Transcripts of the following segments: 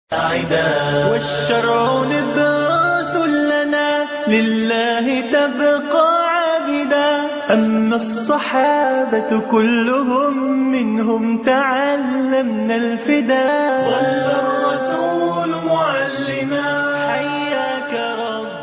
والشرع نبراس لنا لله تبقى عابدا أما الصحابة كلهم منهم تعلمنا الفداء ظل الرسول معلما حياك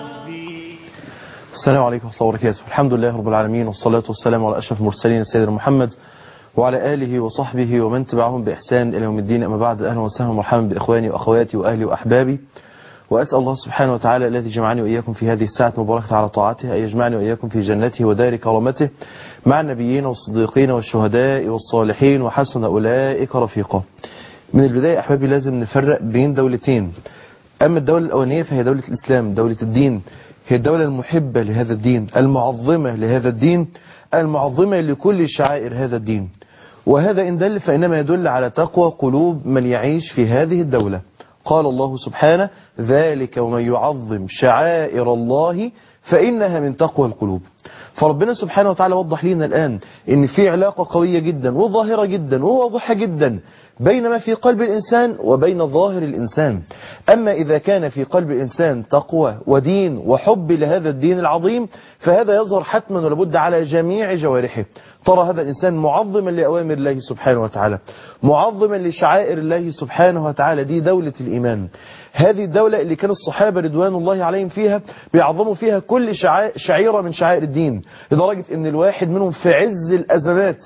ربي السلام عليكم ورحمة الله وبركاته الحمد لله رب العالمين والصلاة والسلام على أشرف المرسلين سيدنا محمد وعلى آله وصحبه ومن تبعهم بإحسان إلى يوم الدين أما بعد أهلا وسهلا ومرحبا بإخواني وأخواتي وأهلي وأحبابي وأسأل الله سبحانه وتعالى الذي جمعني وإياكم في هذه الساعة المباركة على طاعته أن يجمعني وإياكم في جنته ودار كرامته مع النبيين والصديقين والشهداء والصالحين وحسن أولئك رفيقا من البداية أحبابي لازم نفرق بين دولتين أما الدولة الأولانية فهي دولة الإسلام دولة الدين هي الدولة المحبة لهذا الدين المعظمة لهذا الدين المعظمة لكل شعائر هذا الدين وهذا إن دل فإنما يدل على تقوى قلوب من يعيش في هذه الدولة قال الله سبحانه ذلك ومن يعظم شعائر الله فإنها من تقوى القلوب فربنا سبحانه وتعالى وضح لنا الآن إن في علاقة قوية جدا وظاهرة جدا وواضحة جدا بين ما في قلب الإنسان وبين ظاهر الإنسان أما إذا كان في قلب الإنسان تقوى ودين وحب لهذا الدين العظيم فهذا يظهر حتما ولابد على جميع جوارحه ترى هذا الإنسان معظما لأوامر الله سبحانه وتعالى معظما لشعائر الله سبحانه وتعالى دي دولة الإيمان هذه الدولة اللي كان الصحابة رضوان الله عليهم فيها بيعظموا فيها كل شعيرة من شعائر الدين لدرجة ان الواحد منهم في عز الأزمات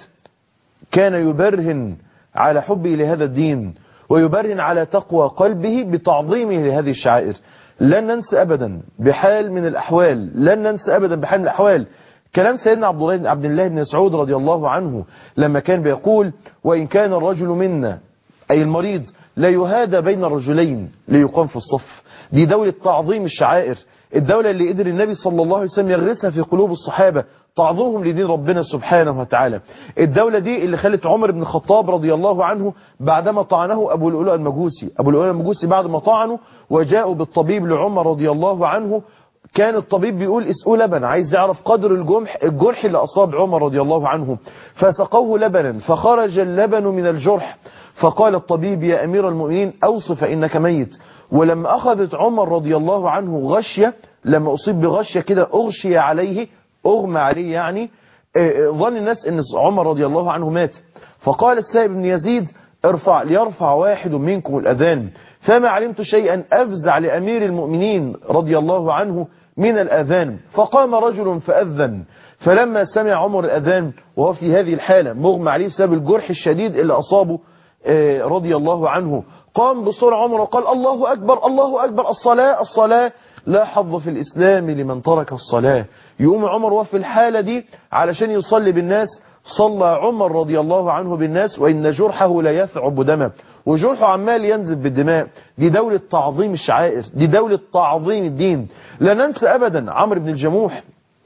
كان يبرهن على حبه لهذا الدين ويبرهن على تقوى قلبه بتعظيمه لهذه الشعائر لن ننسى أبدا بحال من الأحوال لن ننسى أبدا بحال من الأحوال كلام سيدنا عبد الله عبد الله بن مسعود رضي الله عنه لما كان بيقول وإن كان الرجل منا أي المريض لا يهادى بين الرجلين ليقام في الصف دي دولة تعظيم الشعائر الدولة اللي قدر النبي صلى الله عليه وسلم يغرسها في قلوب الصحابة تعظيمهم لدين ربنا سبحانه وتعالى الدولة دي اللي خلت عمر بن الخطاب رضي الله عنه بعدما طعنه أبو الأولى المجوسي أبو الأولى المجوسي بعد ما طعنه وجاءوا بالطبيب لعمر رضي الله عنه كان الطبيب بيقول اسقوا لبن عايز يعرف قدر الجمح الجرح اللي أصاب عمر رضي الله عنه فسقوه لبنا فخرج اللبن من الجرح فقال الطبيب يا أمير المؤمنين أوصف فإنك ميت ولما أخذت عمر رضي الله عنه غشية لما أصيب بغشية كده أغشي عليه أغمى عليه يعني ظن الناس أن عمر رضي الله عنه مات فقال السائب بن يزيد ارفع ليرفع واحد منكم الأذان فما علمت شيئا أفزع لأمير المؤمنين رضي الله عنه من الأذان فقام رجل فأذن فلما سمع عمر الأذان وهو في هذه الحالة مغمى عليه بسبب الجرح الشديد اللي أصابه رضي الله عنه قام بسرعة عمر وقال الله أكبر الله أكبر الصلاة الصلاة لا حظ في الإسلام لمن ترك الصلاة يقوم عمر وفي الحالة دي علشان يصلي بالناس صلى عمر رضي الله عنه بالناس وإن جرحه لا يثعب دمه وجرحه عمال ينزف بالدماء دي دولة تعظيم الشعائر دي دولة تعظيم الدين لا ننسى أبدا عمرو بن الجموح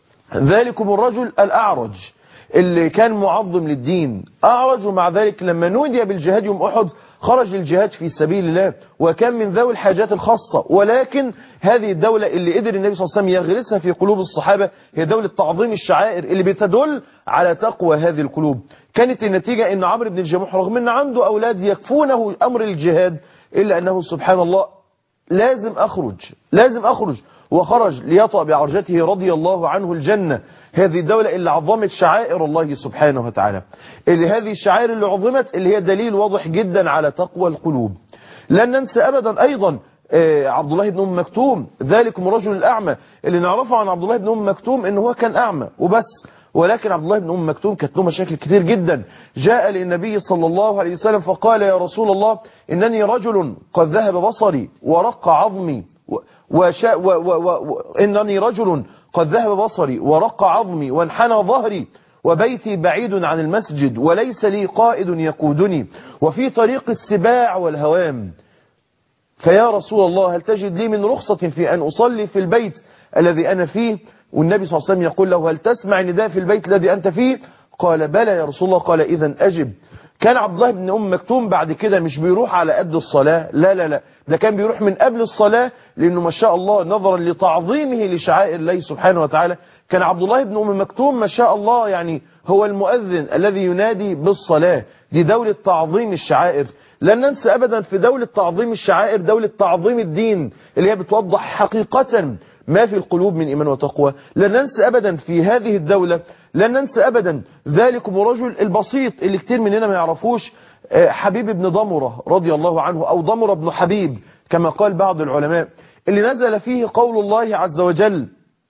ذلكم الرجل الأعرج اللي كان معظم للدين أعرج ومع ذلك لما نودي بالجهاد يوم أحد خرج للجهاد في سبيل الله وكان من ذوي الحاجات الخاصة ولكن هذه الدولة اللي قدر النبي صلى الله عليه وسلم يغرسها في قلوب الصحابة هي دولة تعظيم الشعائر اللي بتدل على تقوى هذه القلوب كانت النتيجة ان عمرو بن الجموح رغم ان عنده أولاد يكفونه أمر الجهاد إلا أنه سبحان الله لازم أخرج لازم أخرج وخرج ليطأ بعرجته رضي الله عنه الجنة هذه الدولة اللي عظمت شعائر الله سبحانه وتعالى اللي هذه الشعائر اللي عظمت اللي هي دليل واضح جدا على تقوى القلوب لن ننسى أبدا أيضا عبد الله بن أم مكتوم ذلكم الرجل الأعمى اللي نعرفه عن عبد الله بن أم مكتوم إن هو كان أعمى وبس ولكن عبد الله بن أم مكتوم كانت له مشاكل كتير جدا جاء للنبي صلى الله عليه وسلم فقال يا رسول الله إنني رجل قد ذهب بصري ورق عظمي وشاء و و و إنني رجل قد ذهب بصري ورق عظمي وانحنى ظهري وبيتي بعيد عن المسجد وليس لي قائد يقودني وفي طريق السباع والهوام فيا رسول الله هل تجد لي من رخصة في أن أصلي في البيت الذي أنا فيه والنبي صلى الله عليه وسلم يقول له هل تسمع نداء في البيت الذي أنت فيه قال بلى يا رسول الله قال إذا أجب كان عبد الله بن أم مكتوم بعد كده مش بيروح على قد الصلاة لا لا لا ده كان بيروح من قبل الصلاة لأنه ما شاء الله نظرا لتعظيمه لشعائر الله سبحانه وتعالى كان عبد الله بن أم مكتوم ما شاء الله يعني هو المؤذن الذي ينادي بالصلاة دي دولة تعظيم الشعائر لن ننسى أبدا في دولة تعظيم الشعائر دولة تعظيم الدين اللي هي بتوضح حقيقة ما في القلوب من إيمان وتقوى لن ننسى أبدا في هذه الدولة لن ننسى أبدا ذلكم الرجل البسيط اللي كتير مننا ما يعرفوش حبيب بن ضمرة رضي الله عنه أو ضمرة بن حبيب كما قال بعض العلماء اللي نزل فيه قول الله عز وجل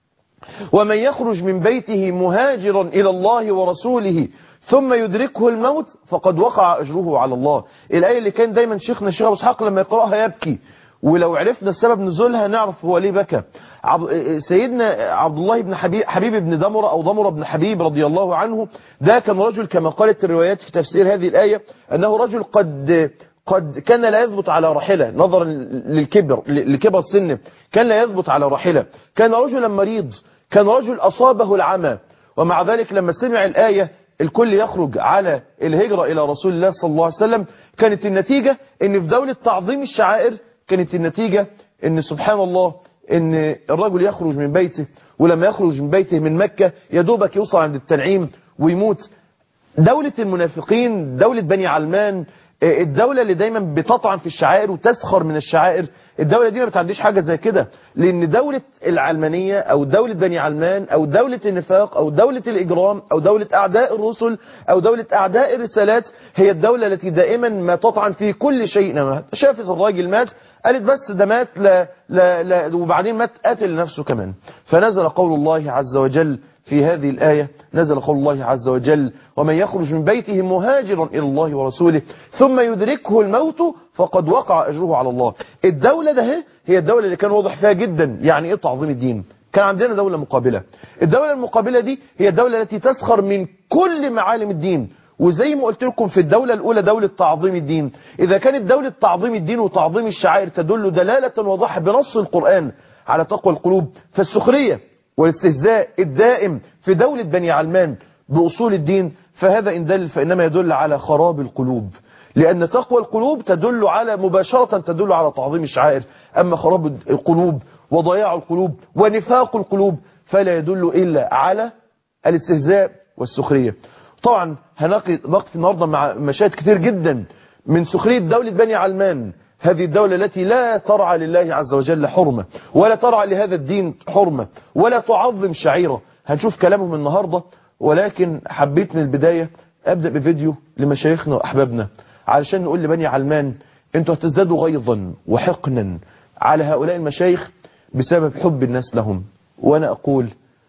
ومن يخرج من بيته مهاجرا إلى الله ورسوله ثم يدركه الموت فقد وقع أجره على الله الآية اللي كان دايما شيخنا الشيخ أبو اسحاق لما يقرأها يبكي ولو عرفنا السبب نزولها نعرف هو ليه بكى عب... سيدنا عبد الله بن حبيب, حبيب بن دمرة أو ضمرة بن حبيب رضي الله عنه ده كان رجل كما قالت الروايات في تفسير هذه الآية أنه رجل قد قد كان لا يثبت على راحلة نظرا للكبر لكبر سنه كان لا يثبت على راحلة كان رجلا مريض كان رجل أصابه العمى ومع ذلك لما سمع الآية الكل يخرج على الهجرة إلى رسول الله صلى الله عليه وسلم كانت النتيجة ان في دولة تعظيم الشعائر كانت النتيجة ان سبحان الله ان الرجل يخرج من بيته ولما يخرج من بيته من مكة يدوبك يوصل عند التنعيم ويموت دولة المنافقين دولة بني علمان الدولة اللي دايما بتطعن في الشعائر وتسخر من الشعائر الدولة دي ما بتعديش حاجة زي كده لأن دولة العلمانية أو دولة بني علمان أو دولة النفاق أو دولة الإجرام أو دولة أعداء الرسل أو دولة أعداء الرسالات هي الدولة التي دائما ما تطعن في كل شيء نما شافت الراجل مات قالت بس ده مات لا لا لا وبعدين مات قاتل نفسه كمان فنزل قول الله عز وجل في هذه الآية نزل قول الله عز وجل ومن يخرج من بيته مهاجرا إلى الله ورسوله ثم يدركه الموت فقد وقع أجره على الله الدولة ده هي الدولة اللي كان واضح فيها جدا يعني إيه تعظيم الدين كان عندنا دولة مقابلة الدولة المقابلة دي هي الدولة التي تسخر من كل معالم الدين وزي ما قلت لكم في الدولة الأولى دولة تعظيم الدين إذا كانت دولة تعظيم الدين وتعظيم الشعائر تدل دلالة واضحة بنص القرآن على تقوى القلوب فالسخرية والاستهزاء الدائم في دولة بني علمان بأصول الدين فهذا إن دل فإنما يدل على خراب القلوب لأن تقوى القلوب تدل على مباشرة تدل على تعظيم الشعائر أما خراب القلوب وضياع القلوب ونفاق القلوب فلا يدل إلا على الاستهزاء والسخرية طبعا هنقف النهاردة مع مشاهد كتير جدا من سخرية دولة بني علمان هذه الدولة التي لا ترعى لله عز وجل حرمة ولا ترعى لهذا الدين حرمة ولا تعظم شعيرة هنشوف كلامهم النهاردة ولكن حبيت من البداية أبدأ بفيديو لمشايخنا وأحبابنا علشان نقول لبني علمان انتوا هتزدادوا غيظا وحقنا على هؤلاء المشايخ بسبب حب الناس لهم وأنا أقول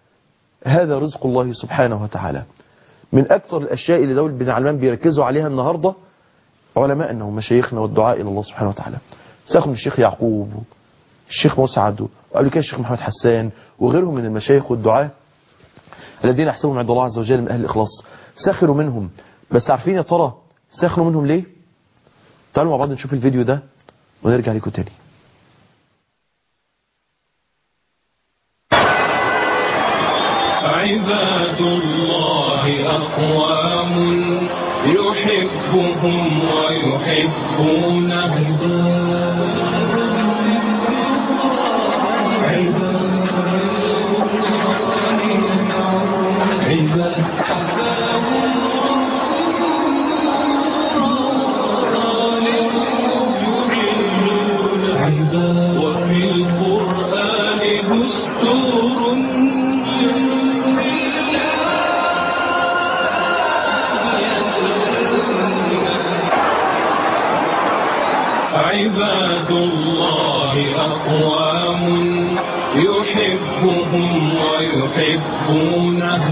هذا رزق الله سبحانه وتعالى من أكثر الأشياء اللي دولة بن علمان بيركزوا عليها النهاردة علماءنا ومشايخنا والدعاء إلى الله سبحانه وتعالى ساخم الشيخ يعقوب الشيخ مسعد وقبل كده الشيخ محمد حسان وغيرهم من المشايخ والدعاء الذين احسبهم عند الله عز وجل من أهل الإخلاص سخروا منهم بس عارفين يا ترى سخروا منهم ليه تعالوا مع بعض نشوف الفيديو ده ونرجع لكم تاني عباد الله أقوام يحبهم ويحبونه وفي القرآن دستور عباد الله أقوام يحبهم ويحبونه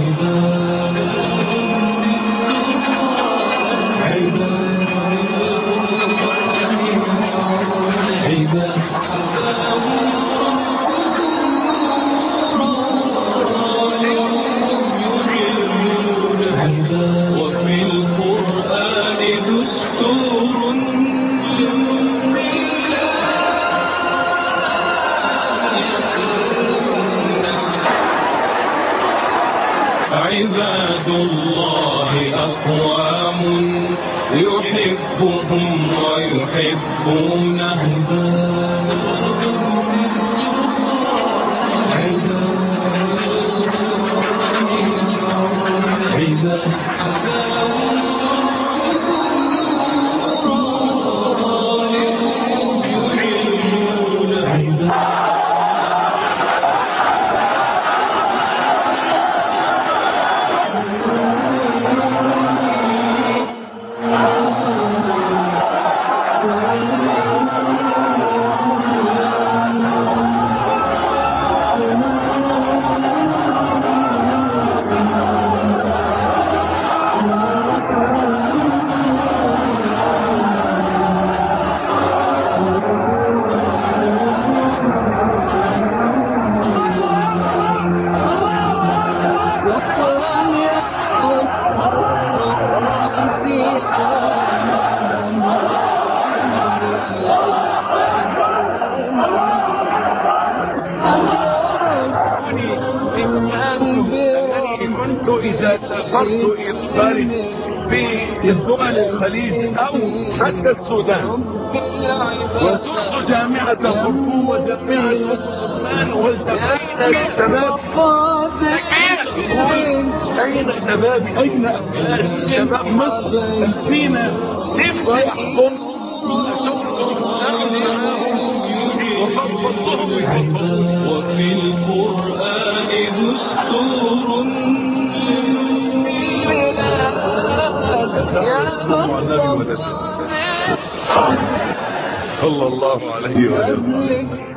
وفي القرآن دستور عباد الله أقوام يحبهم ويحبونه عباد إذا سافرت إلى الخارج في دول الخليج أو حتى السودان وزرت جامعة خرطوم وجامعة عثمان والتقينا بالشباب أين شبابي أين أبناء شباب مصر فينا نفسي أحضن وفضلهم وفي القرآن دستور صلى الله عليه وسلم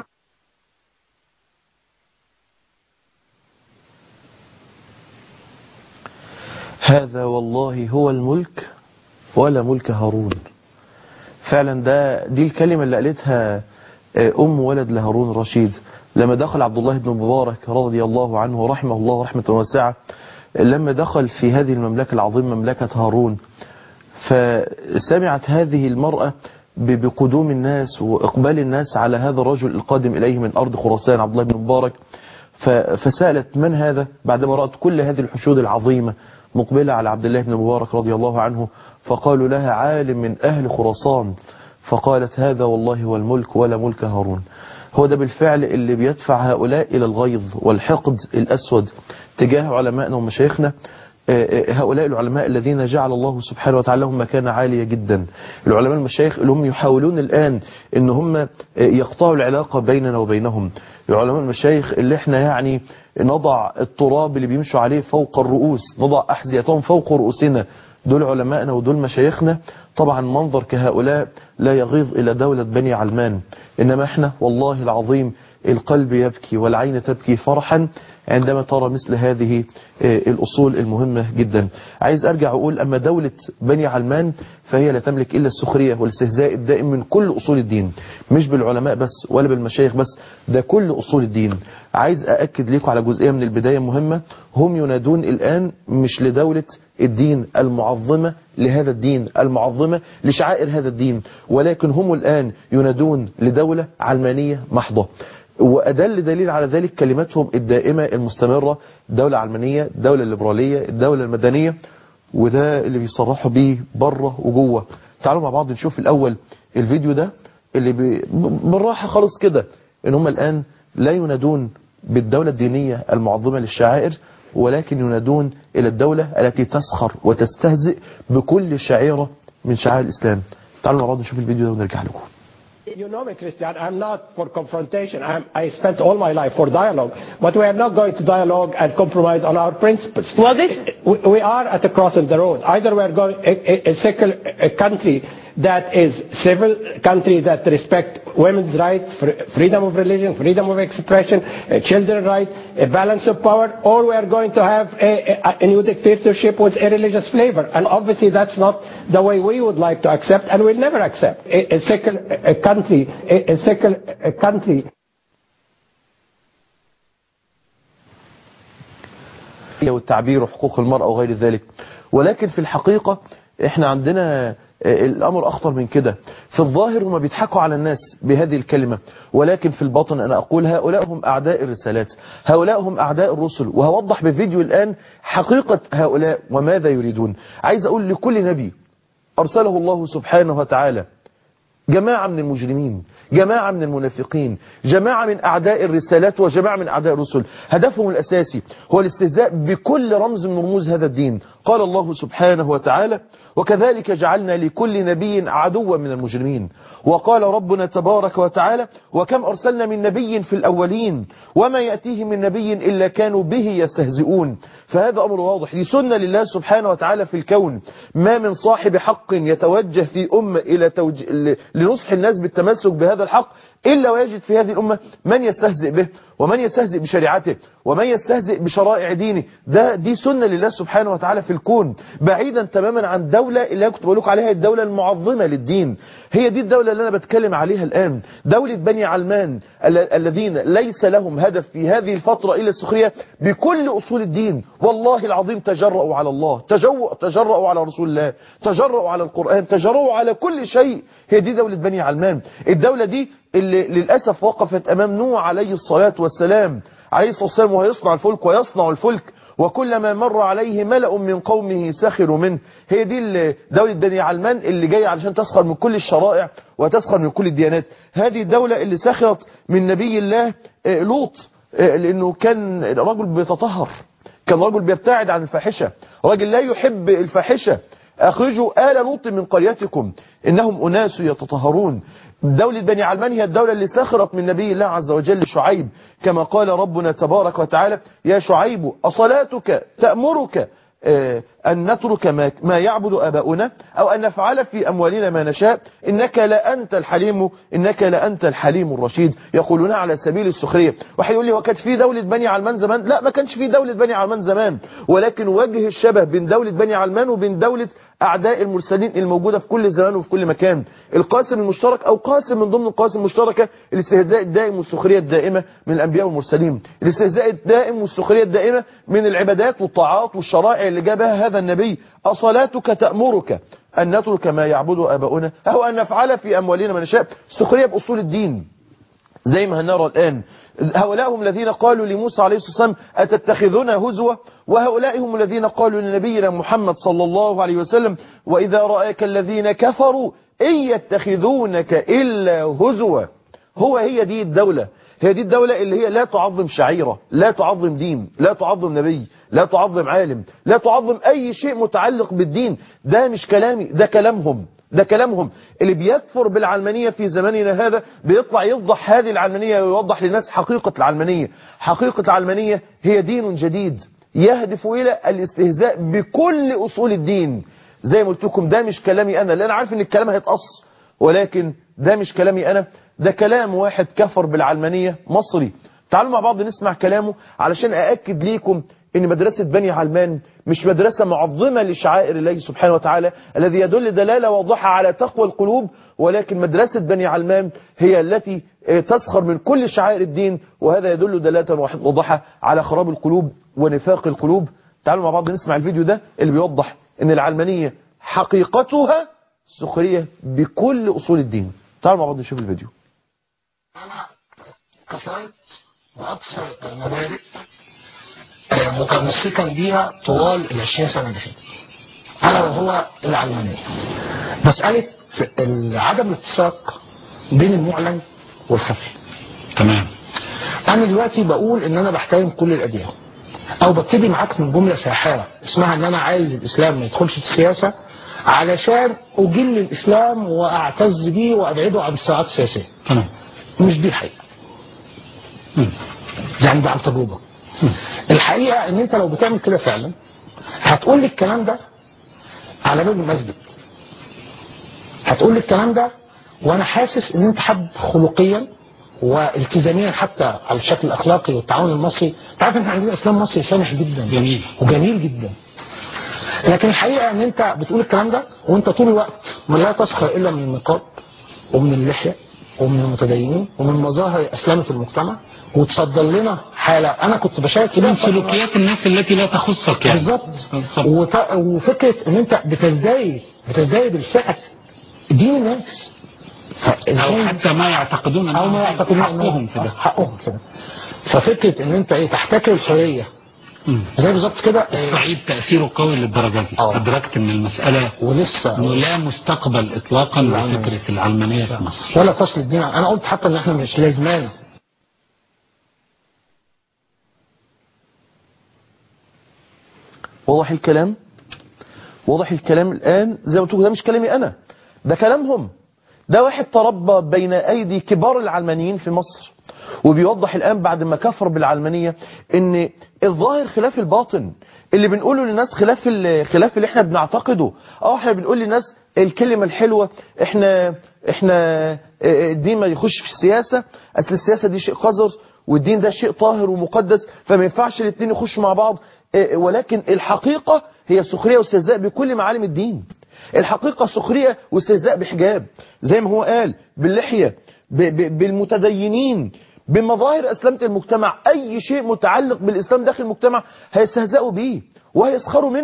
هذا والله هو الملك ولا ملك هارون فعلا ده دي الكلمة اللي قالتها أم ولد لهارون الرشيد لما دخل عبد الله بن مبارك رضي الله عنه ورحمه الله رحمة واسعة لما دخل في هذه المملكة العظيمة مملكة هارون فسمعت هذه المرأة بقدوم الناس وإقبال الناس على هذا الرجل القادم إليه من أرض خراسان عبد الله بن مبارك فسألت من هذا بعدما رأت كل هذه الحشود العظيمة مقبلة على عبد الله بن مبارك رضي الله عنه فقالوا لها عالم من أهل خراسان فقالت هذا والله هو الملك ولا ملك هارون هو ده بالفعل اللي بيدفع هؤلاء إلى الغيظ والحقد الأسود تجاه علمائنا ومشايخنا هؤلاء العلماء الذين جعل الله سبحانه وتعالى لهم مكانة عالية جدا العلماء المشايخ اللي هم يحاولون الآن ان هم يقطعوا العلاقة بيننا وبينهم العلماء المشايخ اللي احنا يعني نضع التراب اللي بيمشوا عليه فوق الرؤوس نضع أحذيتهم فوق رؤوسنا دول علمائنا ودول مشايخنا طبعا منظر كهؤلاء لا يغيظ إلى دولة بني علمان إنما احنا والله العظيم القلب يبكي والعين تبكي فرحا عندما ترى مثل هذه الأصول المهمة جدا عايز أرجع أقول أما دولة بني علمان فهي لا تملك إلا السخرية والاستهزاء الدائم من كل أصول الدين مش بالعلماء بس ولا بالمشايخ بس ده كل أصول الدين عايز أأكد لكم على جزئية من البداية مهمة هم ينادون الآن مش لدولة الدين المعظمة لهذا الدين المعظمة لشعائر هذا الدين ولكن هم الآن ينادون لدولة علمانية محضة وأدل دليل على ذلك كلماتهم الدائمة المستمرة دولة علمانية الدولة الليبرالية الدولة المدنية وده اللي بيصرحوا بيه بره وجوه تعالوا مع بعض نشوف الأول الفيديو ده اللي بي بالراحة خالص كده ان هم الآن لا ينادون بالدولة الدينية المعظمة للشعائر ولكن ينادون إلى الدولة التي تسخر وتستهزئ بكل شعيرة من شعائر الإسلام تعالوا مع بعض نشوف الفيديو ده ونرجع لكم You know me, Christian. I'm not for confrontation. I'm, I spent all my life for dialogue. But we are not going to dialogue and compromise on our principles. Well, this- we, we are at a cross in the road. Either we are going a, a, a secular a country that is civil, country that respect women's rights, fr- freedom of religion, freedom of expression, uh, children's rights, a balance of power, or we are going to have a, a, a new dictatorship with a religious flavor. And obviously that's not the way we would like to accept and will never accept. A, a secular a country, a, a secular a country والتعبير وحقوق المرأة وغير ذلك ولكن في الحقيقة احنا عندنا الأمر أخطر من كده في الظاهر هم بيضحكوا على الناس بهذه الكلمة ولكن في الباطن أنا أقول هؤلاء هم أعداء الرسالات هؤلاء هم أعداء الرسل وهوضح بفيديو الآن حقيقة هؤلاء وماذا يريدون عايز أقول لكل نبي أرسله الله سبحانه وتعالى جماعة من المجرمين جماعة من المنافقين جماعة من أعداء الرسالات وجماعة من أعداء الرسل هدفهم الأساسي هو الاستهزاء بكل رمز من رموز هذا الدين قال الله سبحانه وتعالى وكذلك جعلنا لكل نبي عدوا من المجرمين وقال ربنا تبارك وتعالى وكم أرسلنا من نبي في الأولين وما يأتيه من نبي إلا كانوا به يستهزئون فهذا أمر واضح دي سنة لله سبحانه وتعالى في الكون ما من صاحب حق يتوجه في أمة إلى توج... لنصح الناس بالتمسك بهذا الحق إلا ويجد في هذه الأمة من يستهزئ به ومن يستهزئ بشريعته ومن يستهزئ بشرائع دينه ده دي سنة لله سبحانه وتعالى في الكون بعيدا تماما عن دولة اللي أنا كنت بقول لكم عليها الدولة المعظمة للدين هي دي الدولة اللي أنا بتكلم عليها الآن دولة بني علمان ال- الذين ليس لهم هدف في هذه الفترة إلا السخرية بكل أصول الدين والله العظيم تجرؤوا على الله تجو تجرؤوا على رسول الله تجرؤوا على القرآن تجرؤوا على كل شيء هي دي دولة بني علمان الدولة دي اللي للأسف وقفت أمام نوح عليه الصلاة والسلام عليه الصلاة والسلام وهو يصنع الفلك ويصنع الفلك وكلما مر عليه ملأ من قومه سخروا منه هي دي ال- دولة بني علمان اللي جاية علشان تسخر من كل الشرائع وتسخر من كل الديانات هذه الدولة اللي سخرت من نبي الله آه، لوط آه، لأنه كان رجل بيتطهر كان رجل بيبتعد عن الفاحشة راجل لا يحب الفاحشة أخرجوا آل لوط من قريتكم إنهم أناس يتطهرون دولة بني علمان هي الدولة اللي سخرت من نبي الله عز وجل شعيب كما قال ربنا تبارك وتعالى يا شعيب أصلاتك تأمرك آه، أن نترك ما, ما يعبد آباؤنا أو أن نفعل في أموالنا ما نشاء إنك لأنت الحليم إنك لأنت الحليم الرشيد يقولون على سبيل السخرية واحد يقول لي وكانت في دولة بني علمان زمان لا ما كانش في دولة بني علمان زمان ولكن وجه الشبه بين دولة بني علمان وبين دولة أعداء المرسلين الموجودة في كل زمان وفي كل مكان القاسم المشترك أو قاسم من ضمن القاسم المشتركة الاستهزاء الدائم والسخرية الدائمة من الأنبياء والمرسلين الاستهزاء الدائم والسخرية الدائمة من العبادات والطاعات والشرائع اللي جابها هذا النبي أصلاتك تأمرك أن نترك ما يعبد آباؤنا أو أن نفعل في أموالنا ما نشاء سخرية بأصول الدين زي ما هنرى الآن هؤلاء هم الذين قالوا لموسى عليه الصلاة والسلام أتتخذنا هزوة وهؤلاء هم الذين قالوا لنبينا محمد صلى الله عليه وسلم وإذا رأيك الذين كفروا إن يتخذونك إلا هزوة هو هي دي الدولة هي دي الدولة اللي هي لا تعظم شعيرة لا تعظم دين لا تعظم نبي لا تعظم عالم لا تعظم أي شيء متعلق بالدين ده مش كلامي ده كلامهم ده كلامهم اللي بيكفر بالعلمانية في زماننا هذا بيطلع يفضح هذه العلمانية ويوضح للناس حقيقة العلمانية حقيقة العلمانية هي دين جديد يهدف إلى الاستهزاء بكل أصول الدين زي ما قلت لكم ده مش كلامي أنا لأن أنا عارف إن الكلام هيتقص ولكن ده مش كلامي أنا ده كلام واحد كفر بالعلمانية مصري تعالوا مع بعض نسمع كلامه علشان أأكد ليكم ان مدرسة بني علمان مش مدرسة معظمة لشعائر الله سبحانه وتعالى الذي يدل دلالة واضحة على تقوى القلوب ولكن مدرسة بني علمان هي التي تسخر من كل شعائر الدين وهذا يدل دلالة واضحة على خراب القلوب ونفاق القلوب تعالوا مع بعض نسمع الفيديو ده اللي بيوضح ان العلمانية حقيقتها سخرية بكل أصول الدين تعالوا مع بعض نشوف الفيديو أنا كفرت وأكثر المبادئ آه، متمسكا بيها طوال العشرين سنة اللي فاتت ألا وهو العلمانية مسألة ال- عدم الاتفاق بين المعلن والخفي تمام أنا دلوقتي بقول إن أنا بحترم كل الأديان أو ببتدي معاك من جملة ساحرة اسمها إن أنا عايز الإسلام ما يدخلش في السياسة علشان أجل الإسلام وأعتز بيه وأبعده عن الصراعات السياسية تمام مش دي الحقيقة مم. يعني ده عن تجربة الحقيقة ان انت لو بتعمل كده فعلا هتقول لي الكلام ده على باب المسجد هتقول لي الكلام ده وانا حاسس ان انت حد خلقيا والتزاميا حتى على الشكل الاخلاقي والتعاون المصري انت عارف ان احنا عندنا اسلام مصري سامح جدا جميل. وجميل جدا لكن الحقيقه ان انت بتقول الكلام ده وانت طول الوقت ما لا تسخر الا من النقاب ومن اللحيه ومن المتدينين ومن مظاهر اسلامه المجتمع وتصدر لنا حاله انا كنت بشارك فيها من سلوكيات الناس التي لا تخصك يعني بالظبط بالظبط. وت... وفكره ان انت بتزدايد بتزدايد الفئه دين الناس او فازاي حتى ما يعتقدون او ما أنه يعتقدون حقهم إنه- في ده حقهم في ده ففكره ان انت ايه تحتكر الحريه مم. زي بالظبط كده إيه، الصعيد تأثيره قوي للدرجة دي آه. أدركت أن المسألة ولسه أنه لا مستقبل إطلاقا العلمانية. لفكرة العلمانية في مصر ولا فصل الدين انا قلت حتى ان احنا مش لازمان واضح الكلام واضح الكلام الآن زي ما قلت لكم ده مش كلامي أنا ده كلامهم ده واحد تربى بين أيدي كبار العلمانيين في مصر وبيوضح الآن بعد ما كفر بالعلمانية ان الظاهر خلاف الباطن اللي بنقوله للناس خلاف ال- خلاف اللي احنا بنعتقده اه احنا بنقول للناس الكلمة الحلوة احنا احنا اه، الدين ما يخش في السياسة اصل السياسة دي شيء قذر والدين ده شيء طاهر ومقدس فما ينفعش الاثنين يخشوا مع بعض اه، ولكن الحقيقة هي سخرية واستهزاء بكل معالم الدين الحقيقة سخرية واستهزاء بحجاب زي ما هو قال باللحية ب- ب- بالمتدينين بمظاهر أسلمة المجتمع أي شيء متعلق بالإسلام داخل المجتمع هيستهزئوا بيه وهيسخروا منه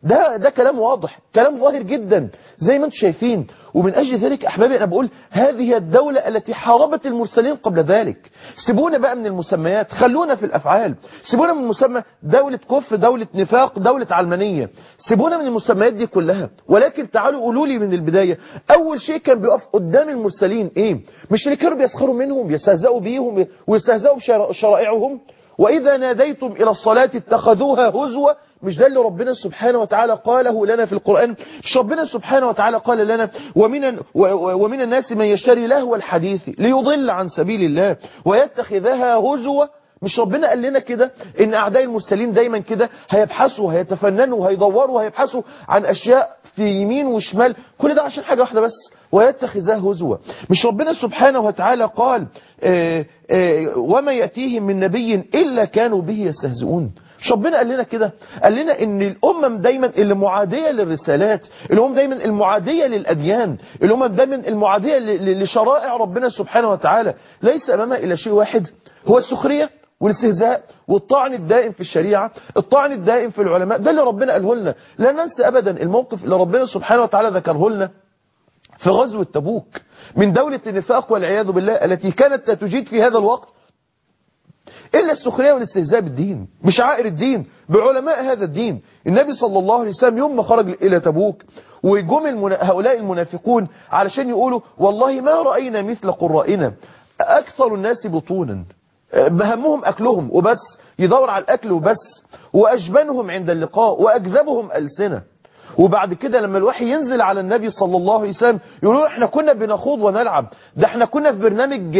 ده ده كلام واضح كلام ظاهر جدا زي ما انتم شايفين ومن أجل ذلك أحبابي أنا بقول هذه هي الدولة التي حاربت المرسلين قبل ذلك سيبونا بقى من المسميات خلونا في الأفعال سيبونا من مسمى دولة كفر دولة نفاق دولة علمانية سيبونا من المسميات دي كلها ولكن تعالوا قولوا لي من البداية أول شيء كان بيقف قدام المرسلين إيه مش اللي كانوا بيسخروا منهم يستهزئوا بيهم ويستهزئوا بشرائعهم وإذا ناديتم إلى الصلاة اتخذوها هزوة مش ده اللي ربنا سبحانه وتعالى قاله لنا في القرآن مش ربنا سبحانه وتعالى قال لنا ومن, ومن الناس من يشتري لهو الحديث ليضل عن سبيل الله ويتخذها هزوة مش ربنا قال لنا كده ان اعداء المرسلين دايما كده هيبحثوا هيتفننوا هيدوروا هيبحثوا عن اشياء في يمين وشمال كل ده عشان حاجة واحدة بس ويتخذها هزوا مش ربنا سبحانه وتعالى قال آآ آآ وما يأتيهم من نبي إلا كانوا به يستهزئون مش ربنا قال لنا كده قال لنا ان الامم دايما اللي معاديه للرسالات الامم دايما المعاديه للاديان الامم دايما المعاديه لشرائع ربنا سبحانه وتعالى ليس امامها الا شيء واحد هو السخريه والاستهزاء والطعن الدائم في الشريعة الطعن الدائم في العلماء ده اللي ربنا قاله لنا لا ننسى أبدا الموقف اللي ربنا سبحانه وتعالى ذكره لنا في غزوة تبوك من دولة النفاق والعياذ بالله التي كانت تجيد في هذا الوقت إلا السخرية والاستهزاء بالدين بشعائر الدين بعلماء هذا الدين النبي صلى الله عليه وسلم يوم ما خرج إلى تبوك وجم المنا... هؤلاء المنافقون علشان يقولوا والله ما رأينا مثل قرائنا أكثر الناس بطونا بهمهم أكلهم وبس يدور على الأكل وبس وأجبنهم عند اللقاء وأكذبهم ألسنة وبعد كده لما الوحي ينزل على النبي صلى الله عليه وسلم يقولوا احنا كنا بنخوض ونلعب ده احنا كنا في برنامج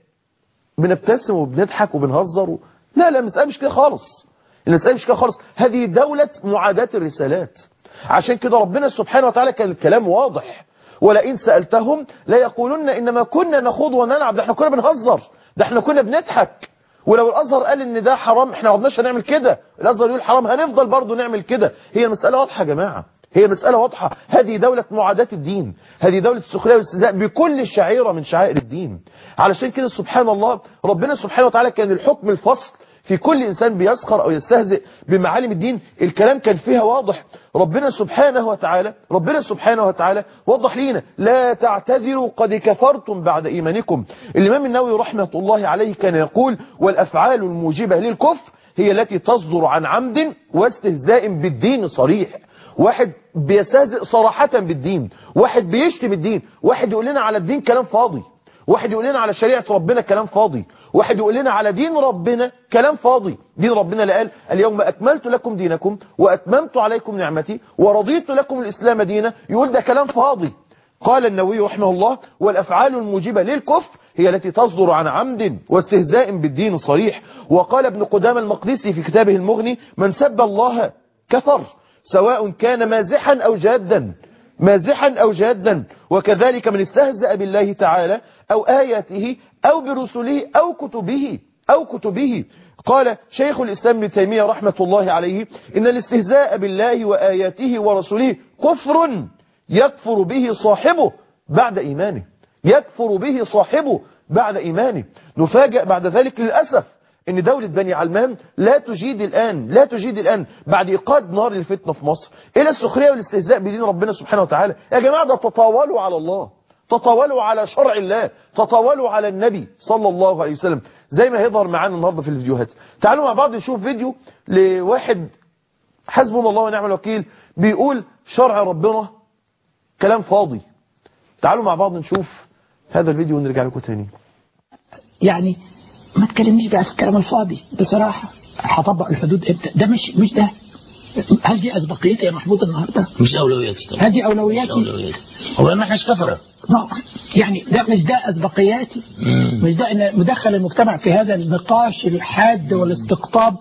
بنبتسم وبنضحك وبنهزر و... لا لا المسألة مش كده خالص المسألة مش كده خالص هذه دولة معاداة الرسالات عشان كده ربنا سبحانه وتعالى كان الكلام واضح ولئن سألتهم لا يقولون إنما كنا نخوض ونلعب ده احنا كنا بنهزر ده احنا كنا بنضحك ولو الازهر قال ان ده حرام احنا ما عدناش هنعمل كده الازهر يقول حرام هنفضل برضه نعمل كده هي المساله واضحه يا جماعه هي مسألة واضحة هذه دولة معاداة الدين هذه دولة السخرية والاستهزاء بكل شعيرة من شعائر الدين علشان كده سبحان الله ربنا سبحانه وتعالى كان الحكم الفصل في كل إنسان بيسخر أو يستهزئ بمعالم الدين الكلام كان فيها واضح ربنا سبحانه وتعالى ربنا سبحانه وتعالى وضح لينا لا تعتذروا قد كفرتم بعد إيمانكم الإمام النووي رحمة الله عليه كان يقول والأفعال الموجبة للكفر هي التي تصدر عن عمد واستهزاء بالدين صريح واحد بيستهزئ صراحة بالدين واحد بيشتم الدين واحد يقول لنا على الدين كلام فاضي واحد يقول لنا على شريعة ربنا كلام فاضي واحد يقول لنا على دين ربنا كلام فاضي دين ربنا اللي قال اليوم أكملت لكم دينكم وأتممت عليكم نعمتي ورضيت لكم الإسلام دينا يقول ده كلام فاضي قال النووي رحمه الله والأفعال الموجبة للكفر هي التي تصدر عن عمد واستهزاء بالدين صريح وقال ابن قدام المقدسي في كتابه المغني من سب الله كفر سواء كان مازحا أو جادا مازحا أو جادا وكذلك من استهزأ بالله تعالى أو آياته أو برسله أو كتبه أو كتبه قال شيخ الإسلام ابن تيمية رحمة الله عليه إن الاستهزاء بالله وآياته ورسوله كفر يكفر به صاحبه بعد إيمانه يكفر به صاحبه بعد إيمانه نفاجأ بعد ذلك للأسف ان دولة بني علمان لا تجيد الآن لا تجيد الآن بعد إيقاد نار الفتنة في مصر إلى السخرية والاستهزاء بدين ربنا سبحانه وتعالى يا جماعة ده تطاولوا على الله تطاولوا على شرع الله تطاولوا على النبي صلى الله عليه وسلم زي ما هيظهر معانا النهاردة في الفيديوهات تعالوا مع بعض نشوف فيديو لواحد حسبنا الله ونعم الوكيل بيقول شرع ربنا كلام فاضي تعالوا مع بعض نشوف هذا الفيديو ونرجع لكم تاني يعني ما تكلمنيش بقى في الكلام الفاضي بصراحة هطبق الحدود امتى ده مش مش ده هل دي اسبقيتي يا محمود النهارده؟ مش اولوياتي طبعا هذه اولوياتي مش اولوياتي هو ما احناش كفره ما يعني ده مش ده اسبقياتي مم. مش ده ان مدخل المجتمع في هذا النقاش الحاد والاستقطاب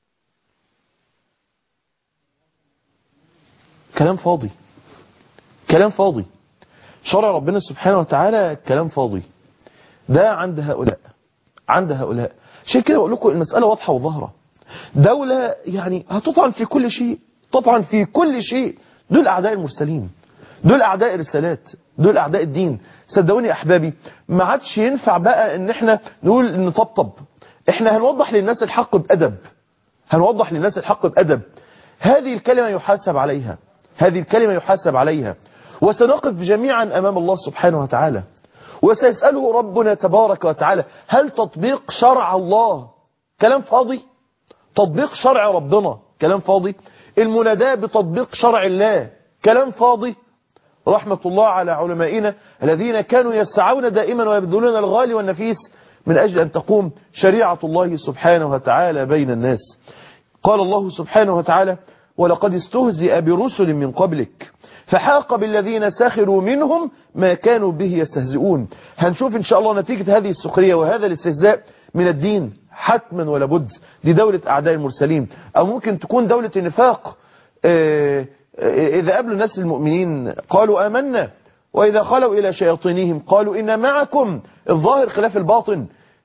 كلام فاضي كلام فاضي شرع ربنا سبحانه وتعالى كلام فاضي ده عند هؤلاء عند هؤلاء عشان كده بقول لكم المسألة واضحة وظاهرة دولة يعني هتطعن في كل شيء تطعن في كل شيء دول أعداء المرسلين دول أعداء الرسالات دول أعداء الدين صدقوني أحبابي ما عادش ينفع بقى ان احنا نقول نطبطب احنا هنوضح للناس الحق بأدب هنوضح للناس الحق بأدب هذه الكلمة يحاسب عليها هذه الكلمة يحاسب عليها وسنقف جميعا أمام الله سبحانه وتعالى وسيسأله ربنا تبارك وتعالى هل تطبيق شرع الله كلام فاضي تطبيق شرع ربنا كلام فاضي المناداة بتطبيق شرع الله كلام فاضي رحمة الله على علمائنا الذين كانوا يسعون دائما ويبذلون الغالي والنفيس من أجل أن تقوم شريعة الله سبحانه وتعالى بين الناس قال الله سبحانه وتعالى ولقد استهزئ برسل من قبلك فحاق بالذين سخروا منهم ما كانوا به يستهزئون هنشوف إن شاء الله نتيجة هذه السخرية وهذا الاستهزاء من الدين حتما ولا بد دي دولة أعداء المرسلين أو ممكن تكون دولة النفاق آه، آه، إذا قابلوا الناس المؤمنين قالوا آمنا وإذا خلوا إلى شياطينهم قالوا إن معكم الظاهر خلاف الباطن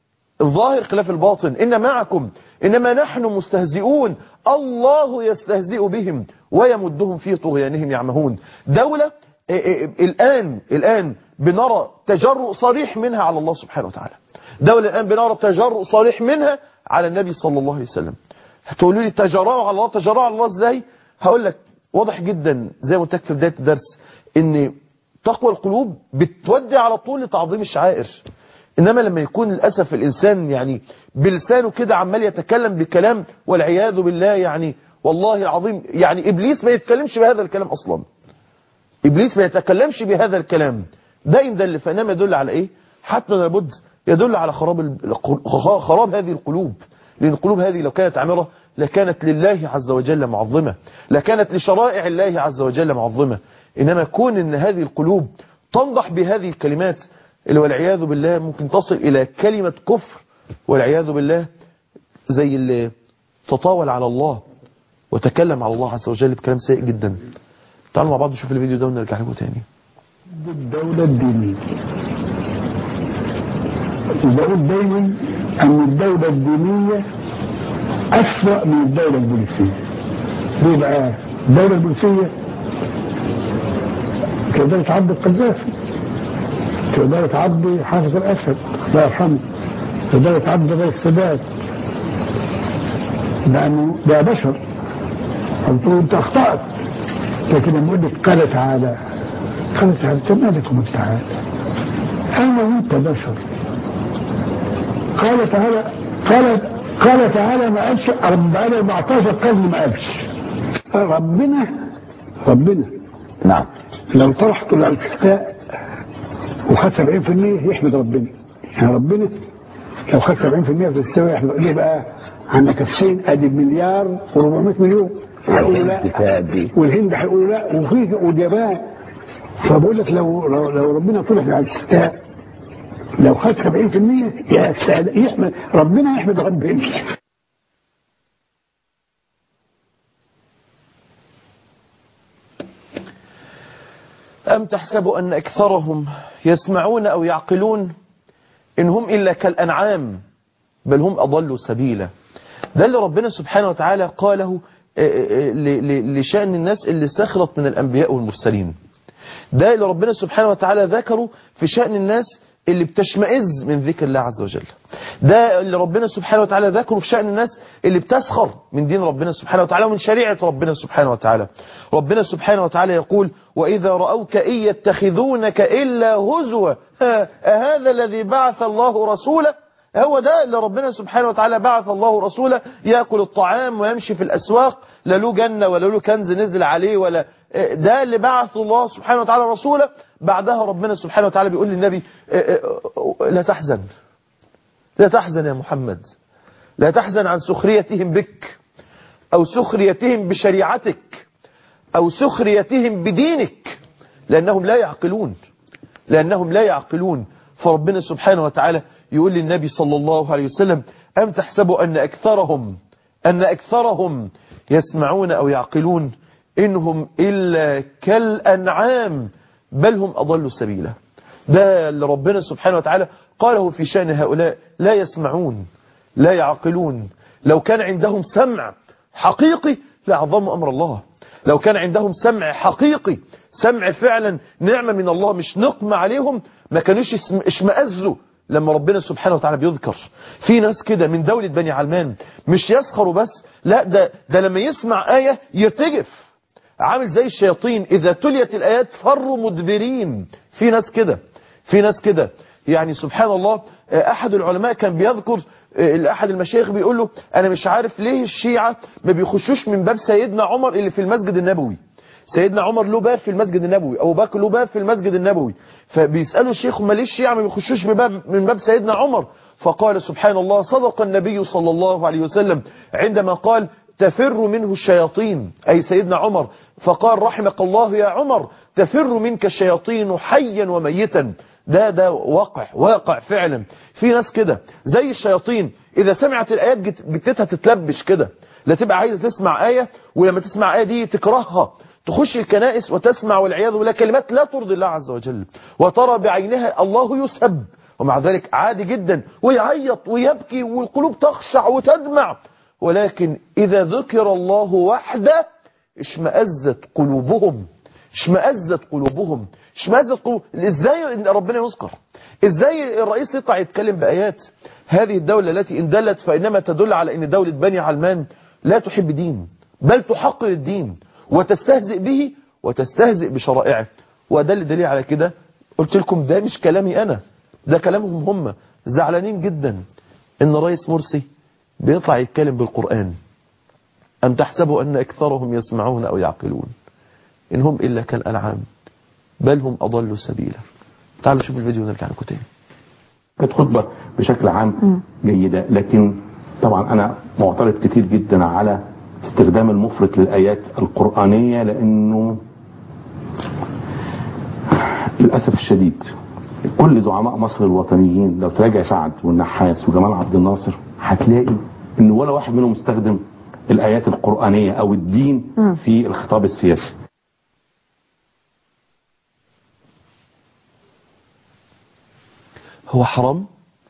الظاهر خلاف الباطن إن معكم إنما نحن مستهزئون الله يستهزئ بهم ويمدهم في طغيانهم يعمهون دولة آه، آه، الآن الآن بنرى تجرؤ صريح منها على الله سبحانه وتعالى دولة الآن بنرى تجرؤ صريح منها على النبي صلى الله عليه وسلم هتقولوا لي تجرؤوا على الله تجرؤوا على الله ازاي هقول لك واضح جدا زي ما قلت لك في بداية الدرس ان تقوى القلوب بتودي على طول لتعظيم الشعائر انما لما يكون للاسف الانسان يعني بلسانه كده عمال يتكلم بكلام والعياذ بالله يعني والله العظيم يعني ابليس ما يتكلمش بهذا الكلام اصلا ابليس ما يتكلمش بهذا الكلام ده ان دل فانما يدل على ايه حتما لابد يدل على خراب ال- خراب هذه القلوب لان القلوب هذه لو كانت عامره لكانت لله عز وجل معظمه لكانت لشرائع الله عز وجل معظمه انما كون ان هذه القلوب تنضح بهذه الكلمات اللي والعياذ بالله ممكن تصل الى كلمه كفر والعياذ بالله زي اللي تطاول على الله وتكلم على الله عز وجل بكلام سيء جدا تعالوا مع بعض نشوف الفيديو ده ونرجع لكم تاني الدولة الدينية وبقول دايما أن الدولة الدينية أسوأ من الدولة البوليسية ليه بقى؟ الدولة البوليسية كدولة عبد القذافي كدولة عبد حافظ الأسد الله يرحمه كدولة عبد غير السادات لأنه ده بشر قلت له أنت أخطأت لكن لما يقول لك قال تعالى قال تعالى أنت مالك ومن تعالى أنا وأنت بشر قال تعالى قال قال تعالى ما قالش رب انا 14 قرن ما قالش ربنا ربنا نعم لو طرح طول الاستفتاء وخد 70% يحمد ربنا يعني ربنا لو خد 70% في الاستفتاء يحمد ليه بقى؟ عندك الصين ادي بمليار و400 مليون هيقولوا لا كتابي والهند هيقولوا لا وفي واليابان فبقول لك لو لو, لو ربنا طلع على الاستفتاء لو خد 70% يا سعد- يحمد ربنا يحمد ربنا أم تحسب أن أكثرهم يسمعون أو يعقلون إن هم إلا كالأنعام بل هم أضلوا سبيلا ده اللي ربنا سبحانه وتعالى قاله آه، آه، ل- ل- لشأن الناس اللي سخرت من الأنبياء والمرسلين ده اللي ربنا سبحانه وتعالى ذكره في شأن الناس اللي بتشمئز من ذكر الله عز وجل ده اللي ربنا سبحانه وتعالى ذكره في شأن الناس اللي بتسخر من دين ربنا سبحانه وتعالى ومن شريعة ربنا سبحانه وتعالى ربنا سبحانه وتعالى يقول وإذا رأوك إن يتخذونك إلا هزوا ها، أهذا الذي بعث الله رسوله هو ده اللي ربنا سبحانه وتعالى بعث الله رسوله يأكل الطعام ويمشي في الأسواق لا له جنة ولا له كنز نزل عليه ولا ده اللي بعث الله سبحانه وتعالى رسوله بعدها ربنا سبحانه وتعالى بيقول للنبي لا تحزن لا تحزن يا محمد لا تحزن عن سخريتهم بك أو سخريتهم بشريعتك أو سخريتهم بدينك لأنهم لا يعقلون لأنهم لا يعقلون فربنا سبحانه وتعالى يقول للنبي صلى الله عليه وسلم أم تحسبوا أن أكثرهم أن أكثرهم يسمعون أو يعقلون إنهم إلا كالأنعام بل هم أضلوا سبيلا ده اللي ربنا سبحانه وتعالى قاله في شأن هؤلاء لا يسمعون لا يعقلون لو كان عندهم سمع حقيقي لعظموا أمر الله لو كان عندهم سمع حقيقي سمع فعلا نعمة من الله مش نقمة عليهم ما كانوش اسم- اشمأزوا لما ربنا سبحانه وتعالى بيذكر في ناس كده من دولة بني علمان مش يسخروا بس لا ده, ده لما يسمع آية يرتجف عامل زي الشياطين إذا تليت الآيات فروا مدبرين في ناس كده في ناس كده يعني سبحان الله أحد العلماء كان بيذكر أحد المشايخ بيقول له أنا مش عارف ليه الشيعة ما بيخشوش من باب سيدنا عمر اللي في المسجد النبوي سيدنا عمر له باب في المسجد النبوي أبو بكر له باب في المسجد النبوي فبيسألوا الشيخ ما ليه الشيعة ما بيخشوش من باب, من باب سيدنا عمر فقال سبحان الله صدق النبي صلى الله عليه وسلم عندما قال تفر منه الشياطين أي سيدنا عمر فقال رحمك الله يا عمر تفر منك الشياطين حيا وميتا ده ده واقع واقع فعلا في ناس كده زي الشياطين إذا سمعت الآيات جتتها تتلبش كده لا تبقى عايزة تسمع آية ولما تسمع آية دي تكرهها تخش الكنائس وتسمع والعياذ بالله كلمات لا ترضي الله عز وجل وترى بعينها الله يسب ومع ذلك عادي جدا ويعيط ويبكي والقلوب تخشع وتدمع ولكن إذا ذكر الله وحده اشمأزت قلوبهم اشمأزت قلوبهم اشمأزت قلوب ازاي ان ربنا يذكر ازاي الرئيس يطلع يتكلم بآيات هذه الدولة التي ان دلت فإنما تدل على ان دولة بني علمان لا تحب دين بل تحقر الدين وتستهزئ به وتستهزئ بشرائعه وده اللي دليل على كده قلت لكم ده مش كلامي أنا ده كلامهم هم زعلانين جدا ان رئيس مرسي بيطلع يتكلم بالقرآن أم تحسبوا أن أكثرهم يسمعون أو يعقلون إن هم إلا كالأنعام بل هم أضلوا سبيلا تعالوا شوف الفيديو ونرجع لكم تاني كانت خطبة بشكل عام جيدة لكن طبعا أنا معترض كتير جدا على استخدام المفرط للآيات القرآنية لأنه للأسف الشديد كل زعماء مصر الوطنيين لو تراجع سعد والنحاس وجمال عبد الناصر هتلاقي ان ولا واحد منهم استخدم الآيات القرآنية أو الدين في الخطاب السياسي هو حرام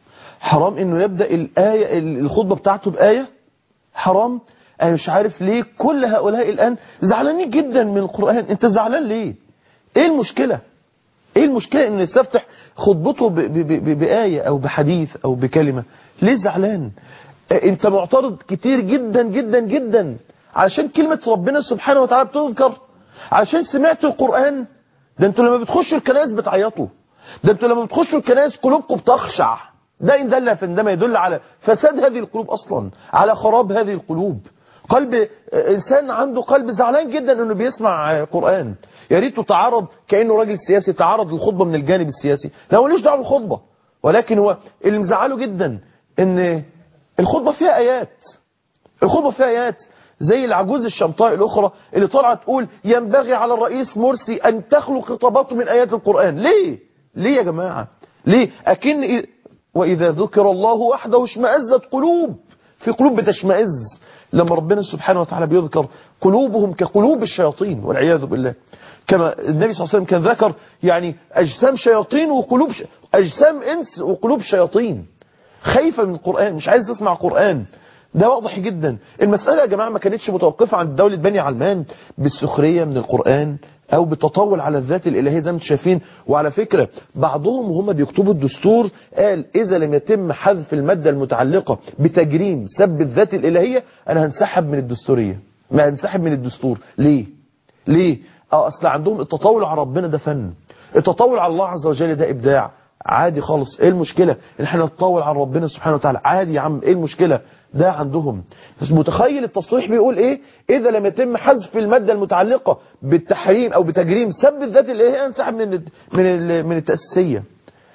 حرام انه يبدأ الآية الخطبة بتاعته بآية حرام انا مش عارف ليه كل هؤلاء الآن زعلانين جدا من القرآن انت زعلان ليه ايه المشكلة ايه المشكلة ان يستفتح خطبته ب ب ب بآية او بحديث او بكلمة ليه زعلان انت معترض كتير جدا جدا جدا علشان كلمة ربنا سبحانه وتعالى بتذكر علشان سمعت القرآن ده انتوا لما بتخشوا الكنائس بتعيطوا ده انتوا لما بتخشوا الكنائس قلوبكم بتخشع ده إن دل فإنما يدل على فساد هذه القلوب أصلا على خراب هذه القلوب قلب إنسان عنده قلب زعلان جدا أنه بيسمع قرآن يا ريته تعرض كأنه راجل سياسي تعرض للخطبة من الجانب السياسي لا ملوش دعوه بالخطبة ولكن هو اللي مزعله جدا ان الخطبة فيها آيات الخطبة فيها آيات زي العجوز الشمطاء الأخرى اللي طالعه تقول ينبغي على الرئيس مرسي أن تخلو خطاباته من آيات القرآن ليه؟ ليه يا جماعة؟ ليه؟ أكن إ... وإذا ذكر الله وحده اشمأزت قلوب في قلوب بتشمئز لما ربنا سبحانه وتعالى بيذكر قلوبهم كقلوب الشياطين والعياذ بالله كما النبي صلى الله عليه وسلم كان ذكر يعني أجسام شياطين وقلوب ش... أجسام إنس وقلوب شياطين خايفة من القرآن مش عايز تسمع قرآن ده واضح جدا المسألة يا جماعة ما كانتش متوقفة عند دولة بني علمان بالسخرية من القرآن أو بالتطاول على الذات الإلهية زي ما انتم شايفين وعلى فكرة بعضهم وهم بيكتبوا الدستور قال إذا لم يتم حذف المادة المتعلقة بتجريم سب الذات الإلهية أنا هنسحب من الدستورية ما هنسحب من الدستور ليه ليه اه اصل عندهم التطاول على ربنا ده فن التطاول على الله عز وجل ده ابداع عادي خالص ايه المشكلة ان احنا نتطاول على ربنا سبحانه وتعالى عادي يا عم ايه المشكلة ده عندهم بس متخيل التصريح بيقول ايه اذا لم يتم حذف المادة المتعلقة بالتحريم او بتجريم سب الذات اللي هي انسحب من من من التأسيسية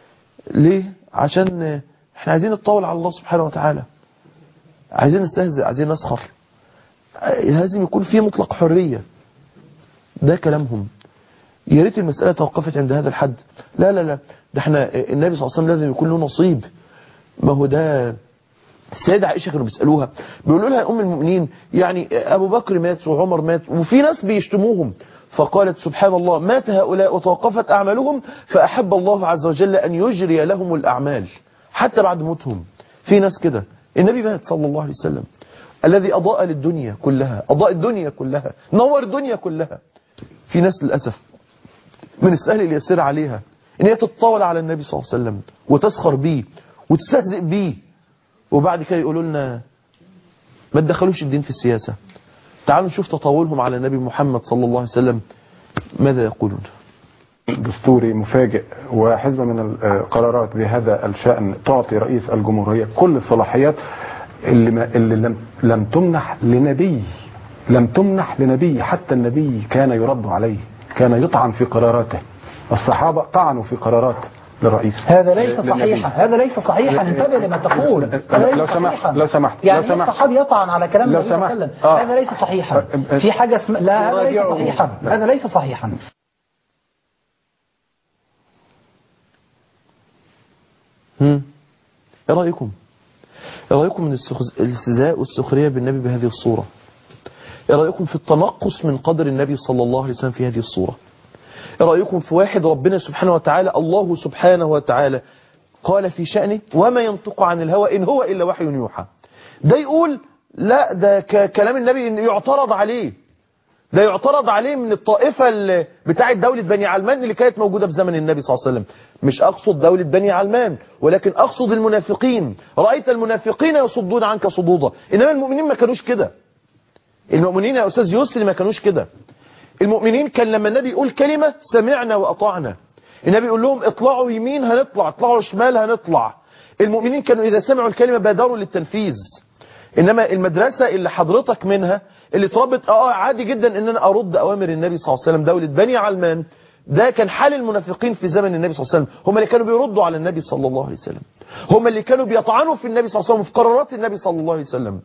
ليه عشان احنا عايزين نتطاول على الله سبحانه وتعالى عايزين نستهزئ عايزين نسخر لازم يكون في مطلق حرية ده كلامهم يا ريت المسألة توقفت عند هذا الحد لا لا لا ده احنا النبي صلى الله عليه وسلم لازم يكون له نصيب ما هو ده السيدة عائشة كانوا بيسألوها بيقولوا لها أم المؤمنين يعني أبو بكر مات وعمر مات وفي ناس بيشتموهم فقالت سبحان الله مات هؤلاء وتوقفت أعمالهم فأحب الله عز وجل أن يجري لهم الأعمال حتى بعد موتهم في ناس كده النبي مات صلى الله عليه وسلم الذي أضاء للدنيا كلها أضاء الدنيا كلها نور الدنيا كلها في ناس للأسف من السهل اليسير عليها ان هي تتطاول على النبي صلى الله عليه وسلم وتسخر بيه وتستهزئ بيه وبعد كده يقولوا لنا ما تدخلوش الدين في السياسة تعالوا نشوف تطاولهم على النبي محمد صلى الله عليه وسلم ماذا يقولون دستوري مفاجئ وحزمة من القرارات بهذا الشأن تعطي رئيس الجمهورية كل الصلاحيات اللي, ما اللي لم, لم تمنح لنبي لم تمنح لنبي حتى النبي كان يرد عليه كان يطعن في قراراته الصحابة طعنوا في قرارات للرئيس هذا ليس للنبي. صحيحا هذا ليس صحيحا انتبه لما تقول هذا ليس لو سمحت صحيحا. لو سمحت يعني لو سمحت الصحابي يطعن على كلام لو النبي صلى الله عليه سمحت. وسلم آه. هذا ليس صحيحا أ- أ- في حاجة اسم... لا هذا ليس راجعوا. صحيحا لا. هذا ليس صحيحا هم؟ ايه رأيكم ايه رأيكم من السخز- الاستهزاء والسخرية بالنبي بهذه الصورة ايه رأيكم في التنقص من قدر النبي صلى الله عليه وسلم في هذه الصورة ايه رأيكم في واحد ربنا سبحانه وتعالى الله سبحانه وتعالى قال في شأنه وما ينطق عن الهوى إن هو إلا وحي يوحى ده يقول لا ده ك- كلام النبي إن يعترض عليه ده يعترض عليه من الطائفة اللي بتاعة دولة بني علمان اللي كانت موجودة في زمن النبي صلى الله عليه وسلم مش أقصد دولة بني علمان ولكن أقصد المنافقين رأيت المنافقين يصدون عنك صدودا إنما المؤمنين ما كانوش كده المؤمنين يا أستاذ يسري ما كانوش كده المؤمنين كان لما النبي يقول كلمة سمعنا وأطعنا النبي يقول لهم اطلعوا يمين هنطلع اطلعوا شمال هنطلع المؤمنين كانوا إذا سمعوا الكلمة بادروا للتنفيذ إنما المدرسة اللي حضرتك منها اللي اتربت اه عادي جدا ان انا ارد اوامر النبي صلى الله عليه وسلم دولة بني علمان ده كان حال المنافقين في زمن النبي صلى الله عليه وسلم هم اللي كانوا بيردوا على النبي صلى الله عليه وسلم هم اللي كانوا بيطعنوا في النبي صلى الله عليه وسلم وفي قرارات النبي صلى الله عليه وسلم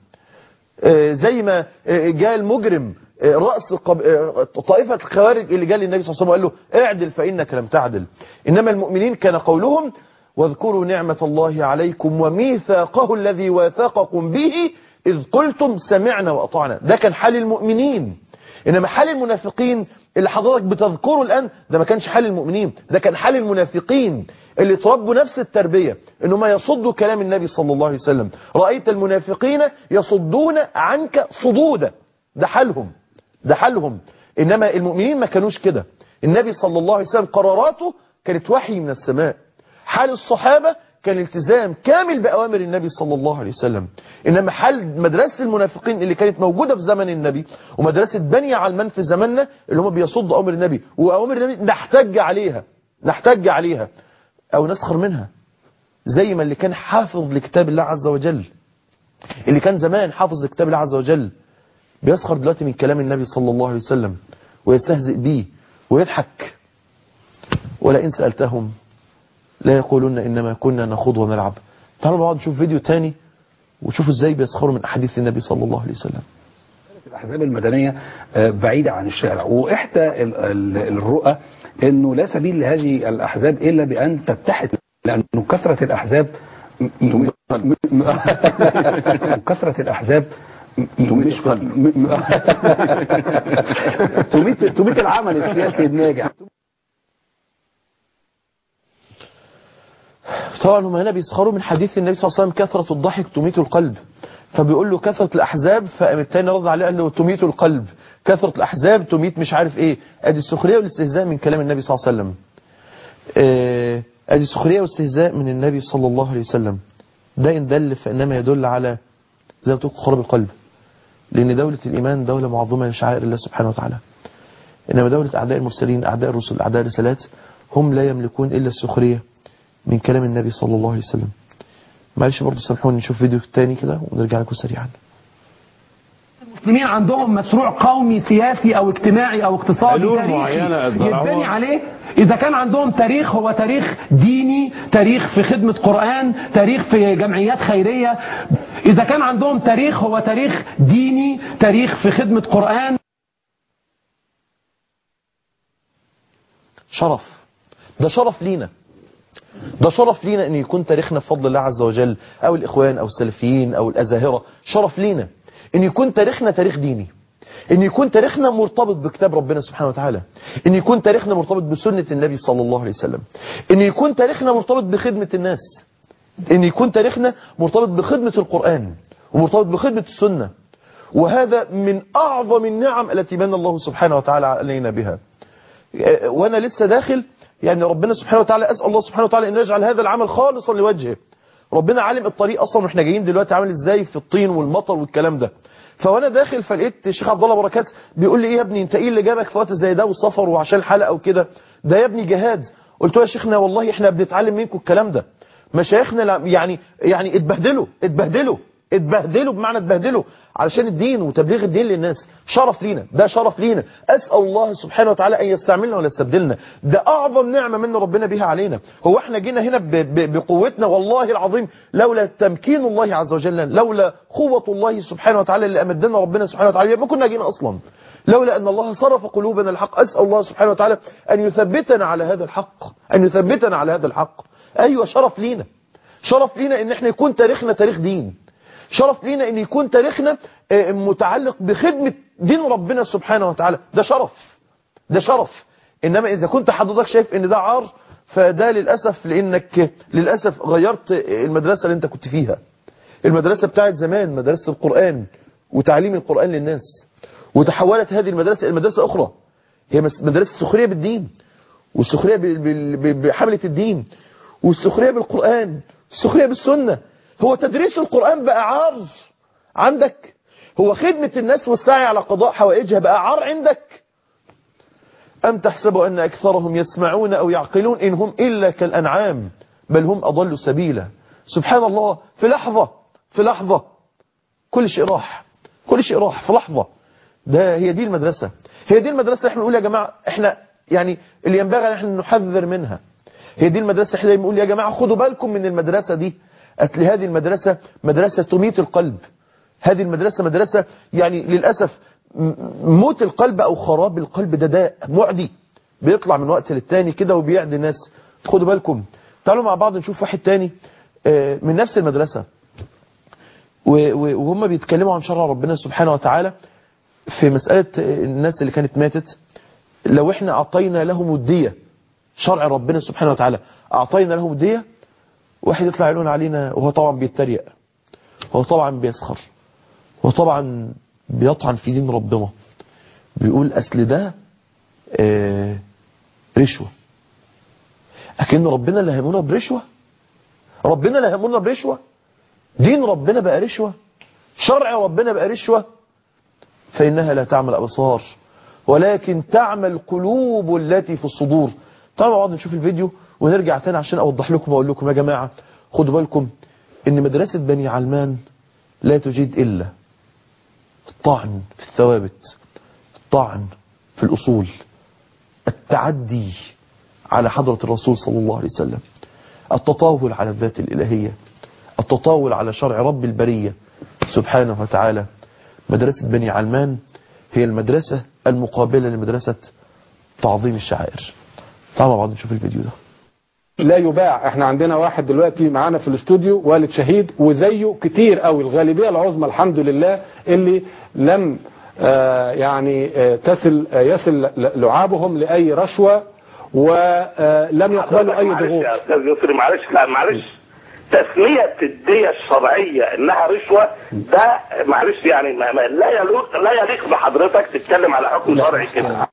آه، زي ما آه، جاء المجرم آه، رأس قب- آه، طائفة الخوارج اللي جاء للنبي صلى الله عليه وسلم وقال له اعدل فإنك لم تعدل إنما المؤمنين كان قولهم واذكروا نعمة الله عليكم وميثاقه الذي واثقكم به إذ قلتم سمعنا وأطعنا ده كان حال المؤمنين إنما حال المنافقين اللي حضرتك بتذكره الآن ده ما كانش حال المؤمنين ده كان حال المنافقين اللي تربوا نفس التربية إنهم يصدوا كلام النبي صلى الله عليه وسلم رأيت المنافقين يصدون عنك صدودا ده حالهم ده حالهم إنما المؤمنين ما كانوش كده النبي صلى الله عليه وسلم قراراته كانت وحي من السماء حال الصحابة كان التزام كامل بأوامر النبي صلى الله عليه وسلم إنما حال مدرسة المنافقين اللي كانت موجودة في زمن النبي ومدرسة بني علمان في زماننا اللي هم بيصدوا أوامر النبي وأوامر النبي نحتج عليها نحتج عليها أو نسخر منها زي ما اللي كان حافظ لكتاب الله عز وجل اللي كان زمان حافظ لكتاب الله عز وجل بيسخر دلوقتي من كلام النبي صلى الله عليه وسلم ويستهزئ بيه ويضحك ولئن سألتهم لا يقولون إنما كنا نخوض ونلعب تعالوا نقعد نشوف فيديو تاني وشوفوا ازاي بيسخروا من أحاديث النبي صلى الله عليه وسلم الأحزاب المدنية آه، بعيدة عن الشارع وإحدى ال- ال- الرؤى أنه لا سبيل لهذه الأحزاب إلا بأن تتحد لأنه كثرة الأحزاب م- م- م- م- كثرة الأحزاب م- مش م- م- تميت تميت العمل السياسي الناجح طبعا هم هنا بيسخروا من حديث النبي صلى الله عليه وسلم كثرة الضحك تميت القلب فبيقول له كثرة الأحزاب فقام التاني رد عليه قال له تميت القلب كثرة الأحزاب تميت مش عارف إيه أدي السخرية والاستهزاء من كلام النبي صلى الله عليه وسلم آه، أدي السخرية والاستهزاء من النبي صلى الله عليه وسلم ده إن دل فإنما يدل على زي ما تقول خراب القلب لأن دولة الإيمان دولة معظمة لشعائر الله سبحانه وتعالى إنما دولة أعداء المرسلين أعداء الرسل أعداء الرسالات هم لا يملكون إلا السخرية من كلام النبي صلى الله عليه وسلم معلش برضه سامحوني نشوف فيديو تاني كده ونرجع لكم سريعا المسلمين عندهم مشروع قومي سياسي او اجتماعي او اقتصادي حلول تاريخي معينة يقدروا- يتبني عليه اذا كان عندهم تاريخ هو تاريخ ديني تاريخ في خدمة قرآن تاريخ في جمعيات خيرية اذا كان عندهم تاريخ هو تاريخ ديني تاريخ في خدمة قرآن شرف ده شرف لينا ده شرف لينا ان يكون تاريخنا بفضل الله عز وجل او الاخوان او السلفيين او الازاهره شرف لينا ان يكون تاريخنا تاريخ ديني ان يكون تاريخنا مرتبط بكتاب ربنا سبحانه وتعالى ان يكون تاريخنا مرتبط بسنه النبي صلى الله عليه وسلم ان يكون تاريخنا مرتبط بخدمه الناس ان يكون تاريخنا مرتبط بخدمه القران ومرتبط بخدمه السنه وهذا من اعظم النعم التي من الله سبحانه وتعالى علينا بها وانا لسه داخل يعني ربنا سبحانه وتعالى أسأل الله سبحانه وتعالى أن يجعل هذا العمل خالصا لوجهه ربنا عالم الطريق أصلا واحنا جايين دلوقتي عامل ازاي في الطين والمطر والكلام ده فوانا داخل فلقيت الشيخ عبد الله بركات بيقول لي ايه يا ابني انت ايه اللي جابك في وقت زي ده وسفر وعشان الحلقه وكده ده يا ابني جهاد قلت له يا شيخنا والله احنا بنتعلم منكم الكلام ده مشايخنا لا- يعني يعني اتبهدلوا اتبهدلوا اتبهدلوا بمعنى اتبهدلوا علشان الدين وتبليغ الدين للناس شرف لينا ده شرف لينا اسال الله سبحانه وتعالى ان يستعملنا ولا يستبدلنا ده اعظم نعمه من ربنا بها علينا هو احنا جينا هنا ب- ب- بقوتنا والله العظيم لولا تمكين الله عز وجل لولا قوه الله سبحانه وتعالى اللي امدنا ربنا سبحانه وتعالى ما كنا جينا اصلا لولا ان الله صرف قلوبنا الحق اسال الله سبحانه وتعالى ان يثبتنا على هذا الحق ان يثبتنا على هذا الحق ايوه شرف لينا شرف لينا ان احنا يكون تاريخنا تاريخ دين شرف لينا ان يكون تاريخنا آه، متعلق بخدمة دين ربنا سبحانه وتعالى ده شرف ده شرف انما اذا كنت حضرتك شايف ان ده عار فده للأسف لانك للأسف غيرت المدرسة اللي انت كنت فيها المدرسة بتاعت زمان مدرسة القرآن وتعليم القرآن للناس وتحولت هذه المدرسة إلى مدرسة أخرى هي مس- مدرسة السخرية بالدين والسخرية بال- بال- ب- بحملة الدين والسخرية بالقرآن السخرية بالسنة هو تدريس القرآن بقى عار عندك هو خدمة الناس والسعي على قضاء حوائجها بقى عار عندك أم تحسب أن أكثرهم يسمعون أو يعقلون إن هم إلا كالأنعام بل هم أضلوا سبيلا سبحان الله في لحظة في لحظة كل شيء راح كل شيء راح في لحظة ده هي دي المدرسة هي دي المدرسة احنا نقول يا جماعة احنا يعني اللي ينبغي ان احنا نحذر منها هي دي المدرسة احنا بنقول يا جماعة خدوا بالكم من المدرسة دي أصل هذه المدرسة مدرسة تميت القلب هذه المدرسة مدرسة يعني للأسف م- موت القلب أو خراب القلب ده داء معدي بيطلع من وقت للتاني كده وبيعدي الناس خدوا بالكم تعالوا مع بعض نشوف واحد تاني آه، من نفس المدرسة و- و- وهم بيتكلموا عن شرع ربنا سبحانه وتعالى في مسألة الناس اللي كانت ماتت لو احنا أعطينا لهم الدية شرع ربنا سبحانه وتعالى أعطينا لهم الدية واحد يطلع يلون علينا وهو طبعا بيتريق هو طبعا بيسخر هو طبعا بيطعن في دين ربنا بيقول أصل ده آه، رشوة أكن ربنا اللي هيمونا برشوة ربنا اللي هيمونا برشوة دين ربنا بقى رشوة شرع ربنا بقى رشوة فإنها لا تعمل أبصار ولكن تعمل قلوب التي في الصدور تعالوا نقعد نشوف الفيديو ونرجع تاني عشان أوضح لكم وأقول لكم يا جماعة خدوا بالكم إن مدرسة بني علمان لا تجيد إلا الطعن في الثوابت الطعن في الأصول التعدي على حضرة الرسول صلى الله عليه وسلم التطاول على الذات الإلهية التطاول على شرع رب البرية سبحانه وتعالى مدرسة بني علمان هي المدرسة المقابلة لمدرسة تعظيم الشعائر تعالوا مع بعض نشوف الفيديو ده لا يباع احنا عندنا واحد دلوقتي معانا في الاستوديو والد شهيد وزيه كتير قوي الغالبية العظمى الحمد لله اللي لم آه يعني آه تصل آه يصل ل- لعابهم لأي رشوة ولم يقبلوا أي معلش ضغوط يا استاذ يسري معلش لا معلش تسمية الدية الشرعية انها رشوة ده معلش يعني ما ما لا يليق لا يليق بحضرتك تتكلم على حكم شرعي كده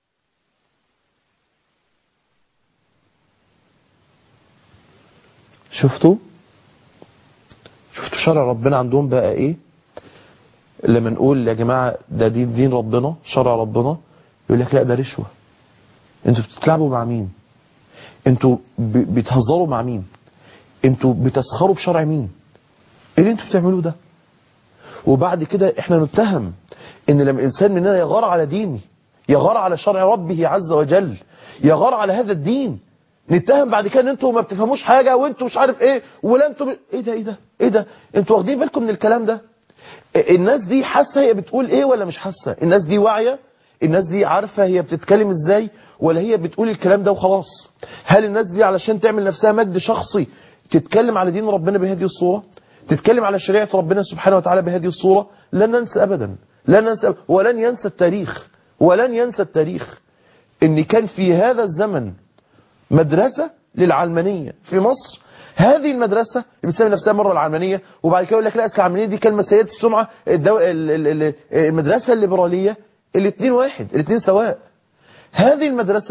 شفتوا شفتوا شرع ربنا عندهم بقى ايه لما نقول يا جماعة ده دين دين ربنا شرع ربنا يقول لك لا ده رشوة انتوا بتتلعبوا مع مين انتوا ب- بتهزروا مع مين انتوا بتسخروا بشرع مين ايه اللي انتوا بتعملوه ده وبعد كده احنا نتهم ان لما الانسان مننا يغار على دينه يغار على شرع ربه عز وجل يغار على هذا الدين نتهم بعد كده ان انتوا ما بتفهموش حاجه وانتوا مش عارف ايه ولا انتوا ب... ايه ده ايه ده ايه ده انتوا واخدين بالكم من الكلام ده الناس دي حاسه هي بتقول ايه ولا مش حاسه الناس دي واعيه الناس دي عارفه هي بتتكلم ازاي ولا هي بتقول الكلام ده وخلاص هل الناس دي علشان تعمل نفسها مجد شخصي تتكلم على دين ربنا بهذه الصوره تتكلم على شريعه ربنا سبحانه وتعالى بهذه الصوره لن ننسى ابدا لن ننسى أبداً. ولن ينسى التاريخ ولن ينسى التاريخ ان كان في هذا الزمن مدرسة للعلمانية في مصر هذه المدرسة اللي بتسمي نفسها مرة العلمانية وبعد كده يقول لك لا أصل العلمانية دي كلمة سيئة السمعة الدو... ال- ال- ال- المدرسة الليبرالية الاثنين واحد الاثنين سواء هذه المدرسة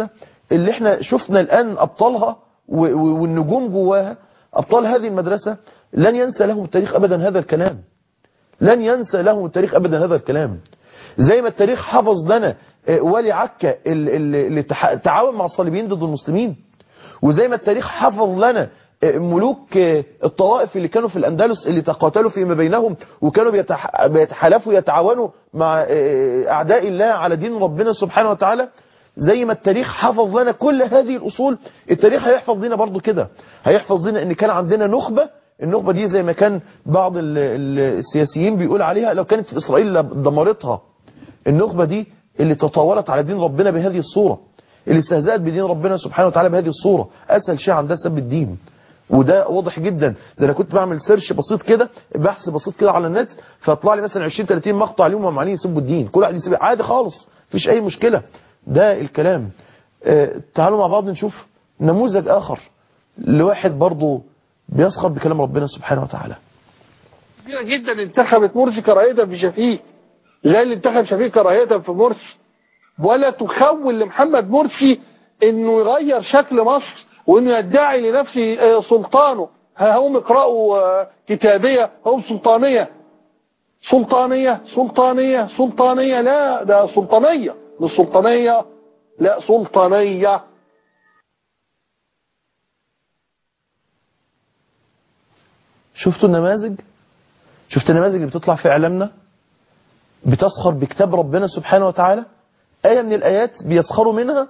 اللي احنا شفنا الآن أبطالها و- و- والنجوم جواها أبطال هذه المدرسة لن ينسى لهم التاريخ أبدا هذا الكلام لن ينسى لهم التاريخ أبدا هذا الكلام زي ما التاريخ حفظ لنا آه، ولي عكا اللي- اللي اللي تح- تعاون مع الصليبيين ضد المسلمين وزي ما التاريخ حفظ لنا آه، ملوك آه، الطوائف اللي كانوا في الأندلس اللي تقاتلوا فيما بينهم وكانوا بيتح- بيتحالفوا يتعاونوا مع آه، أعداء الله على دين ربنا سبحانه وتعالى زي ما التاريخ حفظ لنا كل هذه الأصول التاريخ هيحفظ لنا برضو كده هيحفظ لنا ان كان عندنا نخبة النخبة دي زي ما كان بعض ال- ال- السياسيين بيقول عليها لو كانت في إسرائيل دمرتها النخبة دي اللي تطاولت على دين ربنا بهذه الصورة اللي استهزأت بدين ربنا سبحانه وتعالى بهذه الصورة أسهل شيء عندها سب الدين وده واضح جدا ده انا كنت بعمل سيرش بسيط كده بحث بسيط كده على النت فطلع لي مثلا 20 30 مقطع اليوم وهم عمالين يسبوا الدين كل واحد يسب عادي خالص مفيش اي مشكله ده الكلام آه تعالوا مع بعض نشوف نموذج اخر لواحد برضه بيسخر بكلام ربنا سبحانه وتعالى كبيرة جدا انتخبت مرسي كراهية في شفيق لا اللي انتخب شفيق كراهية في مرسي ولا تخول لمحمد مرسي انه يغير شكل مصر وانه يدعي لنفسه آه، سلطانه ها هم اقرأوا آه، كتابية هم سلطانية سلطانية سلطانية سلطانية لا ده سلطانية مش سلطانية لا سلطانية شفتوا النماذج شفت النماذج اللي بتطلع في اعلامنا بتسخر بكتاب ربنا سبحانه وتعالى آية من الآيات بيسخروا منها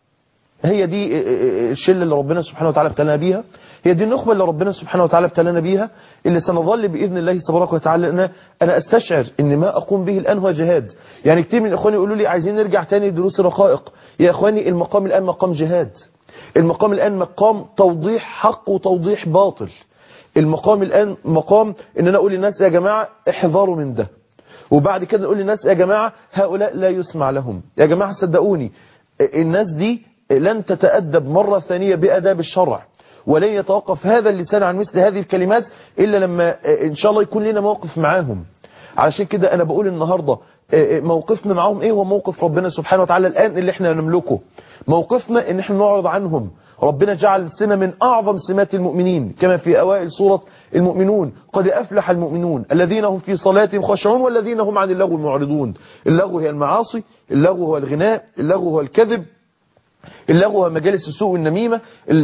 هي دي الشلة اللي ربنا سبحانه وتعالى ابتلانا بيها هي دي النخبة اللي ربنا سبحانه وتعالى ابتلانا بيها اللي سنظل بإذن الله تبارك وتعالى أنا, أنا أستشعر أن ما أقوم به الآن هو جهاد يعني كتير من إخواني يقولوا لي عايزين نرجع تاني دروس رقائق يا إخواني المقام الآن مقام جهاد المقام الآن مقام توضيح حق وتوضيح باطل المقام الآن مقام ان انا اقول للناس يا جماعة احذروا من ده وبعد كده نقول للناس يا جماعة هؤلاء لا يسمع لهم يا جماعة صدقوني الناس دي لن تتأدب مرة ثانية بأداب الشرع ولن يتوقف هذا اللسان عن مثل هذه الكلمات إلا لما إن شاء الله يكون لنا موقف معاهم علشان كده أنا بقول النهاردة موقفنا معاهم إيه هو موقف ربنا سبحانه وتعالى الآن اللي احنا نملكه موقفنا إن احنا نعرض عنهم ربنا جعل سمة من أعظم سمات المؤمنين كما في أوائل سورة المؤمنون قد أفلح المؤمنون الذين هم في صلاتهم خاشعون والذين هم عن اللغو معرضون اللغو هي المعاصي اللغو هو الغناء اللغو هو الكذب اللغو هو مجالس السوء والنميمة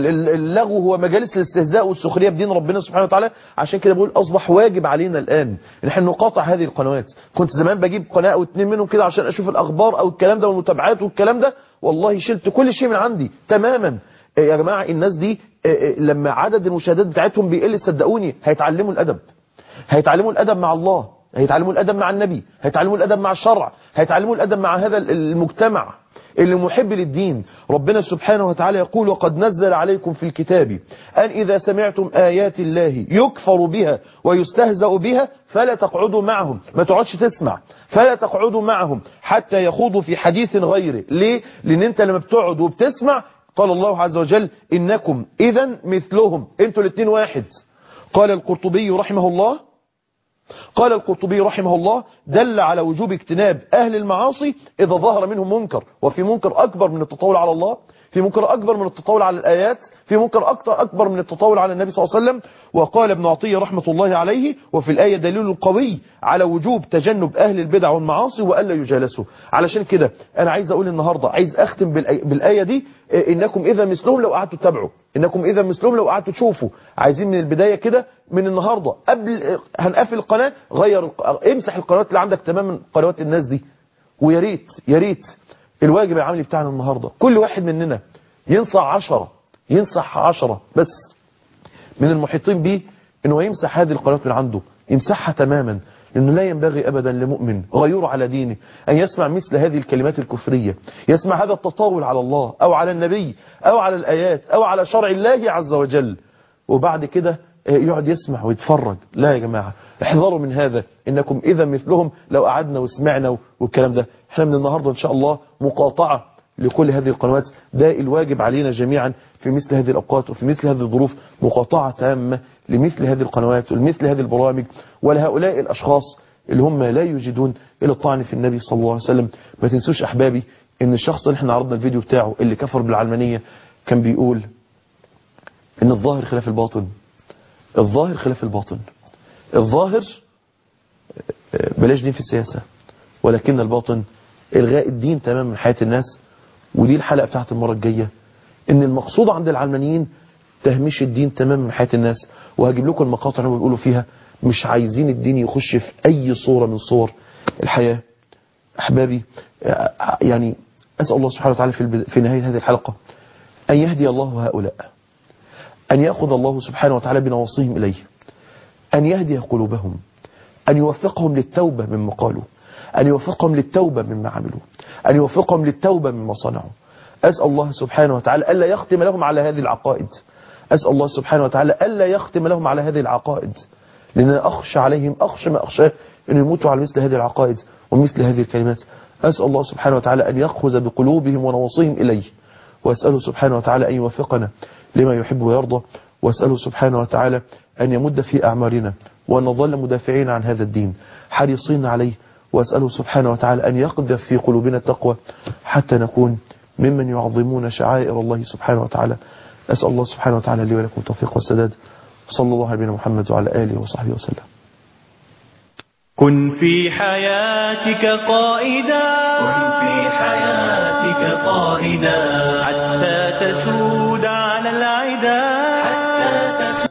اللغو هو مجالس الاستهزاء والسخرية بدين ربنا سبحانه وتعالى عشان كده بقول أصبح واجب علينا الآن ان احنا نقاطع هذه القنوات كنت زمان بجيب قناة أو اتنين منهم كده عشان أشوف الأخبار أو الكلام ده والمتابعات والكلام ده والله شلت كل شيء من عندي تماما يا جماعة الناس دي لما عدد المشاهدات بتاعتهم بيقل صدقوني هيتعلموا الأدب هيتعلموا الأدب مع الله هيتعلموا الأدب مع النبي هيتعلموا الأدب مع الشرع هيتعلموا الأدب مع هذا المجتمع اللي محب للدين ربنا سبحانه وتعالى يقول وقد نزل عليكم في الكتاب أن إذا سمعتم آيات الله يكفر بها ويستهزأ بها فلا تقعدوا معهم ما تقعدش تسمع فلا تقعدوا معهم حتى يخوضوا في حديث غيره ليه؟ لأن أنت لما بتقعد وبتسمع قال الله عز وجل إنكم إذا مثلهم أنتوا الاثنين واحد قال القرطبي رحمه الله قال القرطبي رحمه الله دل على وجوب اجتناب أهل المعاصي إذا ظهر منهم منكر وفي منكر أكبر من التطاول على الله في منكر أكبر من التطاول على الآيات في منكر أكثر أكبر من التطاول على النبي صلى الله عليه وسلم وقال ابن عطية رحمة الله عليه وفي الآية دليل قوي على وجوب تجنب أهل البدع والمعاصي وألا يجالسوا علشان كده أنا عايز أقول النهاردة عايز أختم بالآية, بالآية دي إنكم إذا مثلهم لو قعدتوا تتابعوا إنكم إذا مثلهم لو قعدتوا تشوفوا عايزين من البداية كده من النهاردة قبل هنقفل القناة غير امسح القنوات اللي عندك تماما قنوات الناس دي ويا ريت يا ريت الواجب العملي بتاعنا النهاردة كل واحد مننا ينصح عشرة ينصح عشرة بس من المحيطين به انه يمسح هذه القنوات من عنده يمسحها تماما لأنه لا ينبغي أبدا لمؤمن غيور على دينه أن يسمع مثل هذه الكلمات الكفرية يسمع هذا التطاول على الله أو على النبي أو على الآيات أو على شرع الله عز وجل وبعد كده يقعد يسمع ويتفرج لا يا جماعة احذروا من هذا إنكم إذا مثلهم لو قعدنا وسمعنا والكلام ده احنا من النهاردة إن شاء الله مقاطعة لكل هذه القنوات ده الواجب علينا جميعا في مثل هذه الأوقات وفي مثل هذه الظروف مقاطعة تامة لمثل هذه القنوات ولمثل هذه البرامج ولهؤلاء الأشخاص اللي هم لا يجدون إلى الطعن في النبي صلى الله عليه وسلم ما تنسوش أحبابي ان الشخص اللي احنا عرضنا الفيديو بتاعه اللي كفر بالعلمانية كان بيقول ان الظاهر خلاف الباطن الظاهر خلاف الباطن الظاهر آه، بلاش دين في السياسة ولكن الباطن الغاء الدين تماما من حياة الناس ودي الحلقة بتاعت المرة الجاية ان المقصود عند العلمانيين تهميش الدين تماما من حياة الناس وهجيب لكم المقاطع اللي هم بيقولوا فيها مش عايزين الدين يخش في اي صورة من صور الحياة احبابي آه، يعني اسأل الله سبحانه وتعالى في, البد... في نهاية هذه الحلقة ان يهدي الله هؤلاء ان ياخذ الله سبحانه وتعالى بنواصيهم اليه ان يهدي قلوبهم أن يوفقهم للتوبة مما قالوا أن يوفقهم للتوبة مما عملوا أن يوفقهم للتوبة مما صنعوا أسأل الله سبحانه وتعالى ألا يختم لهم على هذه العقائد أسأل الله سبحانه وتعالى ألا يختم لهم على هذه العقائد لأن أنا أخشى عليهم أخشى ما أخشى أن يموتوا على مثل هذه العقائد ومثل هذه الكلمات أسأل الله سبحانه وتعالى أن يأخذ بقلوبهم ونواصيهم إليه وأسأله سبحانه وتعالى أن يوفقنا لما يحب ويرضى وأسأله سبحانه وتعالى أن يمد في أعمارنا وأن نظل مدافعين عن هذا الدين حريصين عليه وأسأله سبحانه وتعالى أن يقذف في قلوبنا التقوى حتى نكون ممن يعظمون شعائر الله سبحانه وتعالى أسأل الله سبحانه وتعالى لي ولكم التوفيق والسداد صلى الله على نبينا محمد وعلى آله وصحبه وسلم كن في حياتك قائدا كن في حياتك قائدا حتى تسوق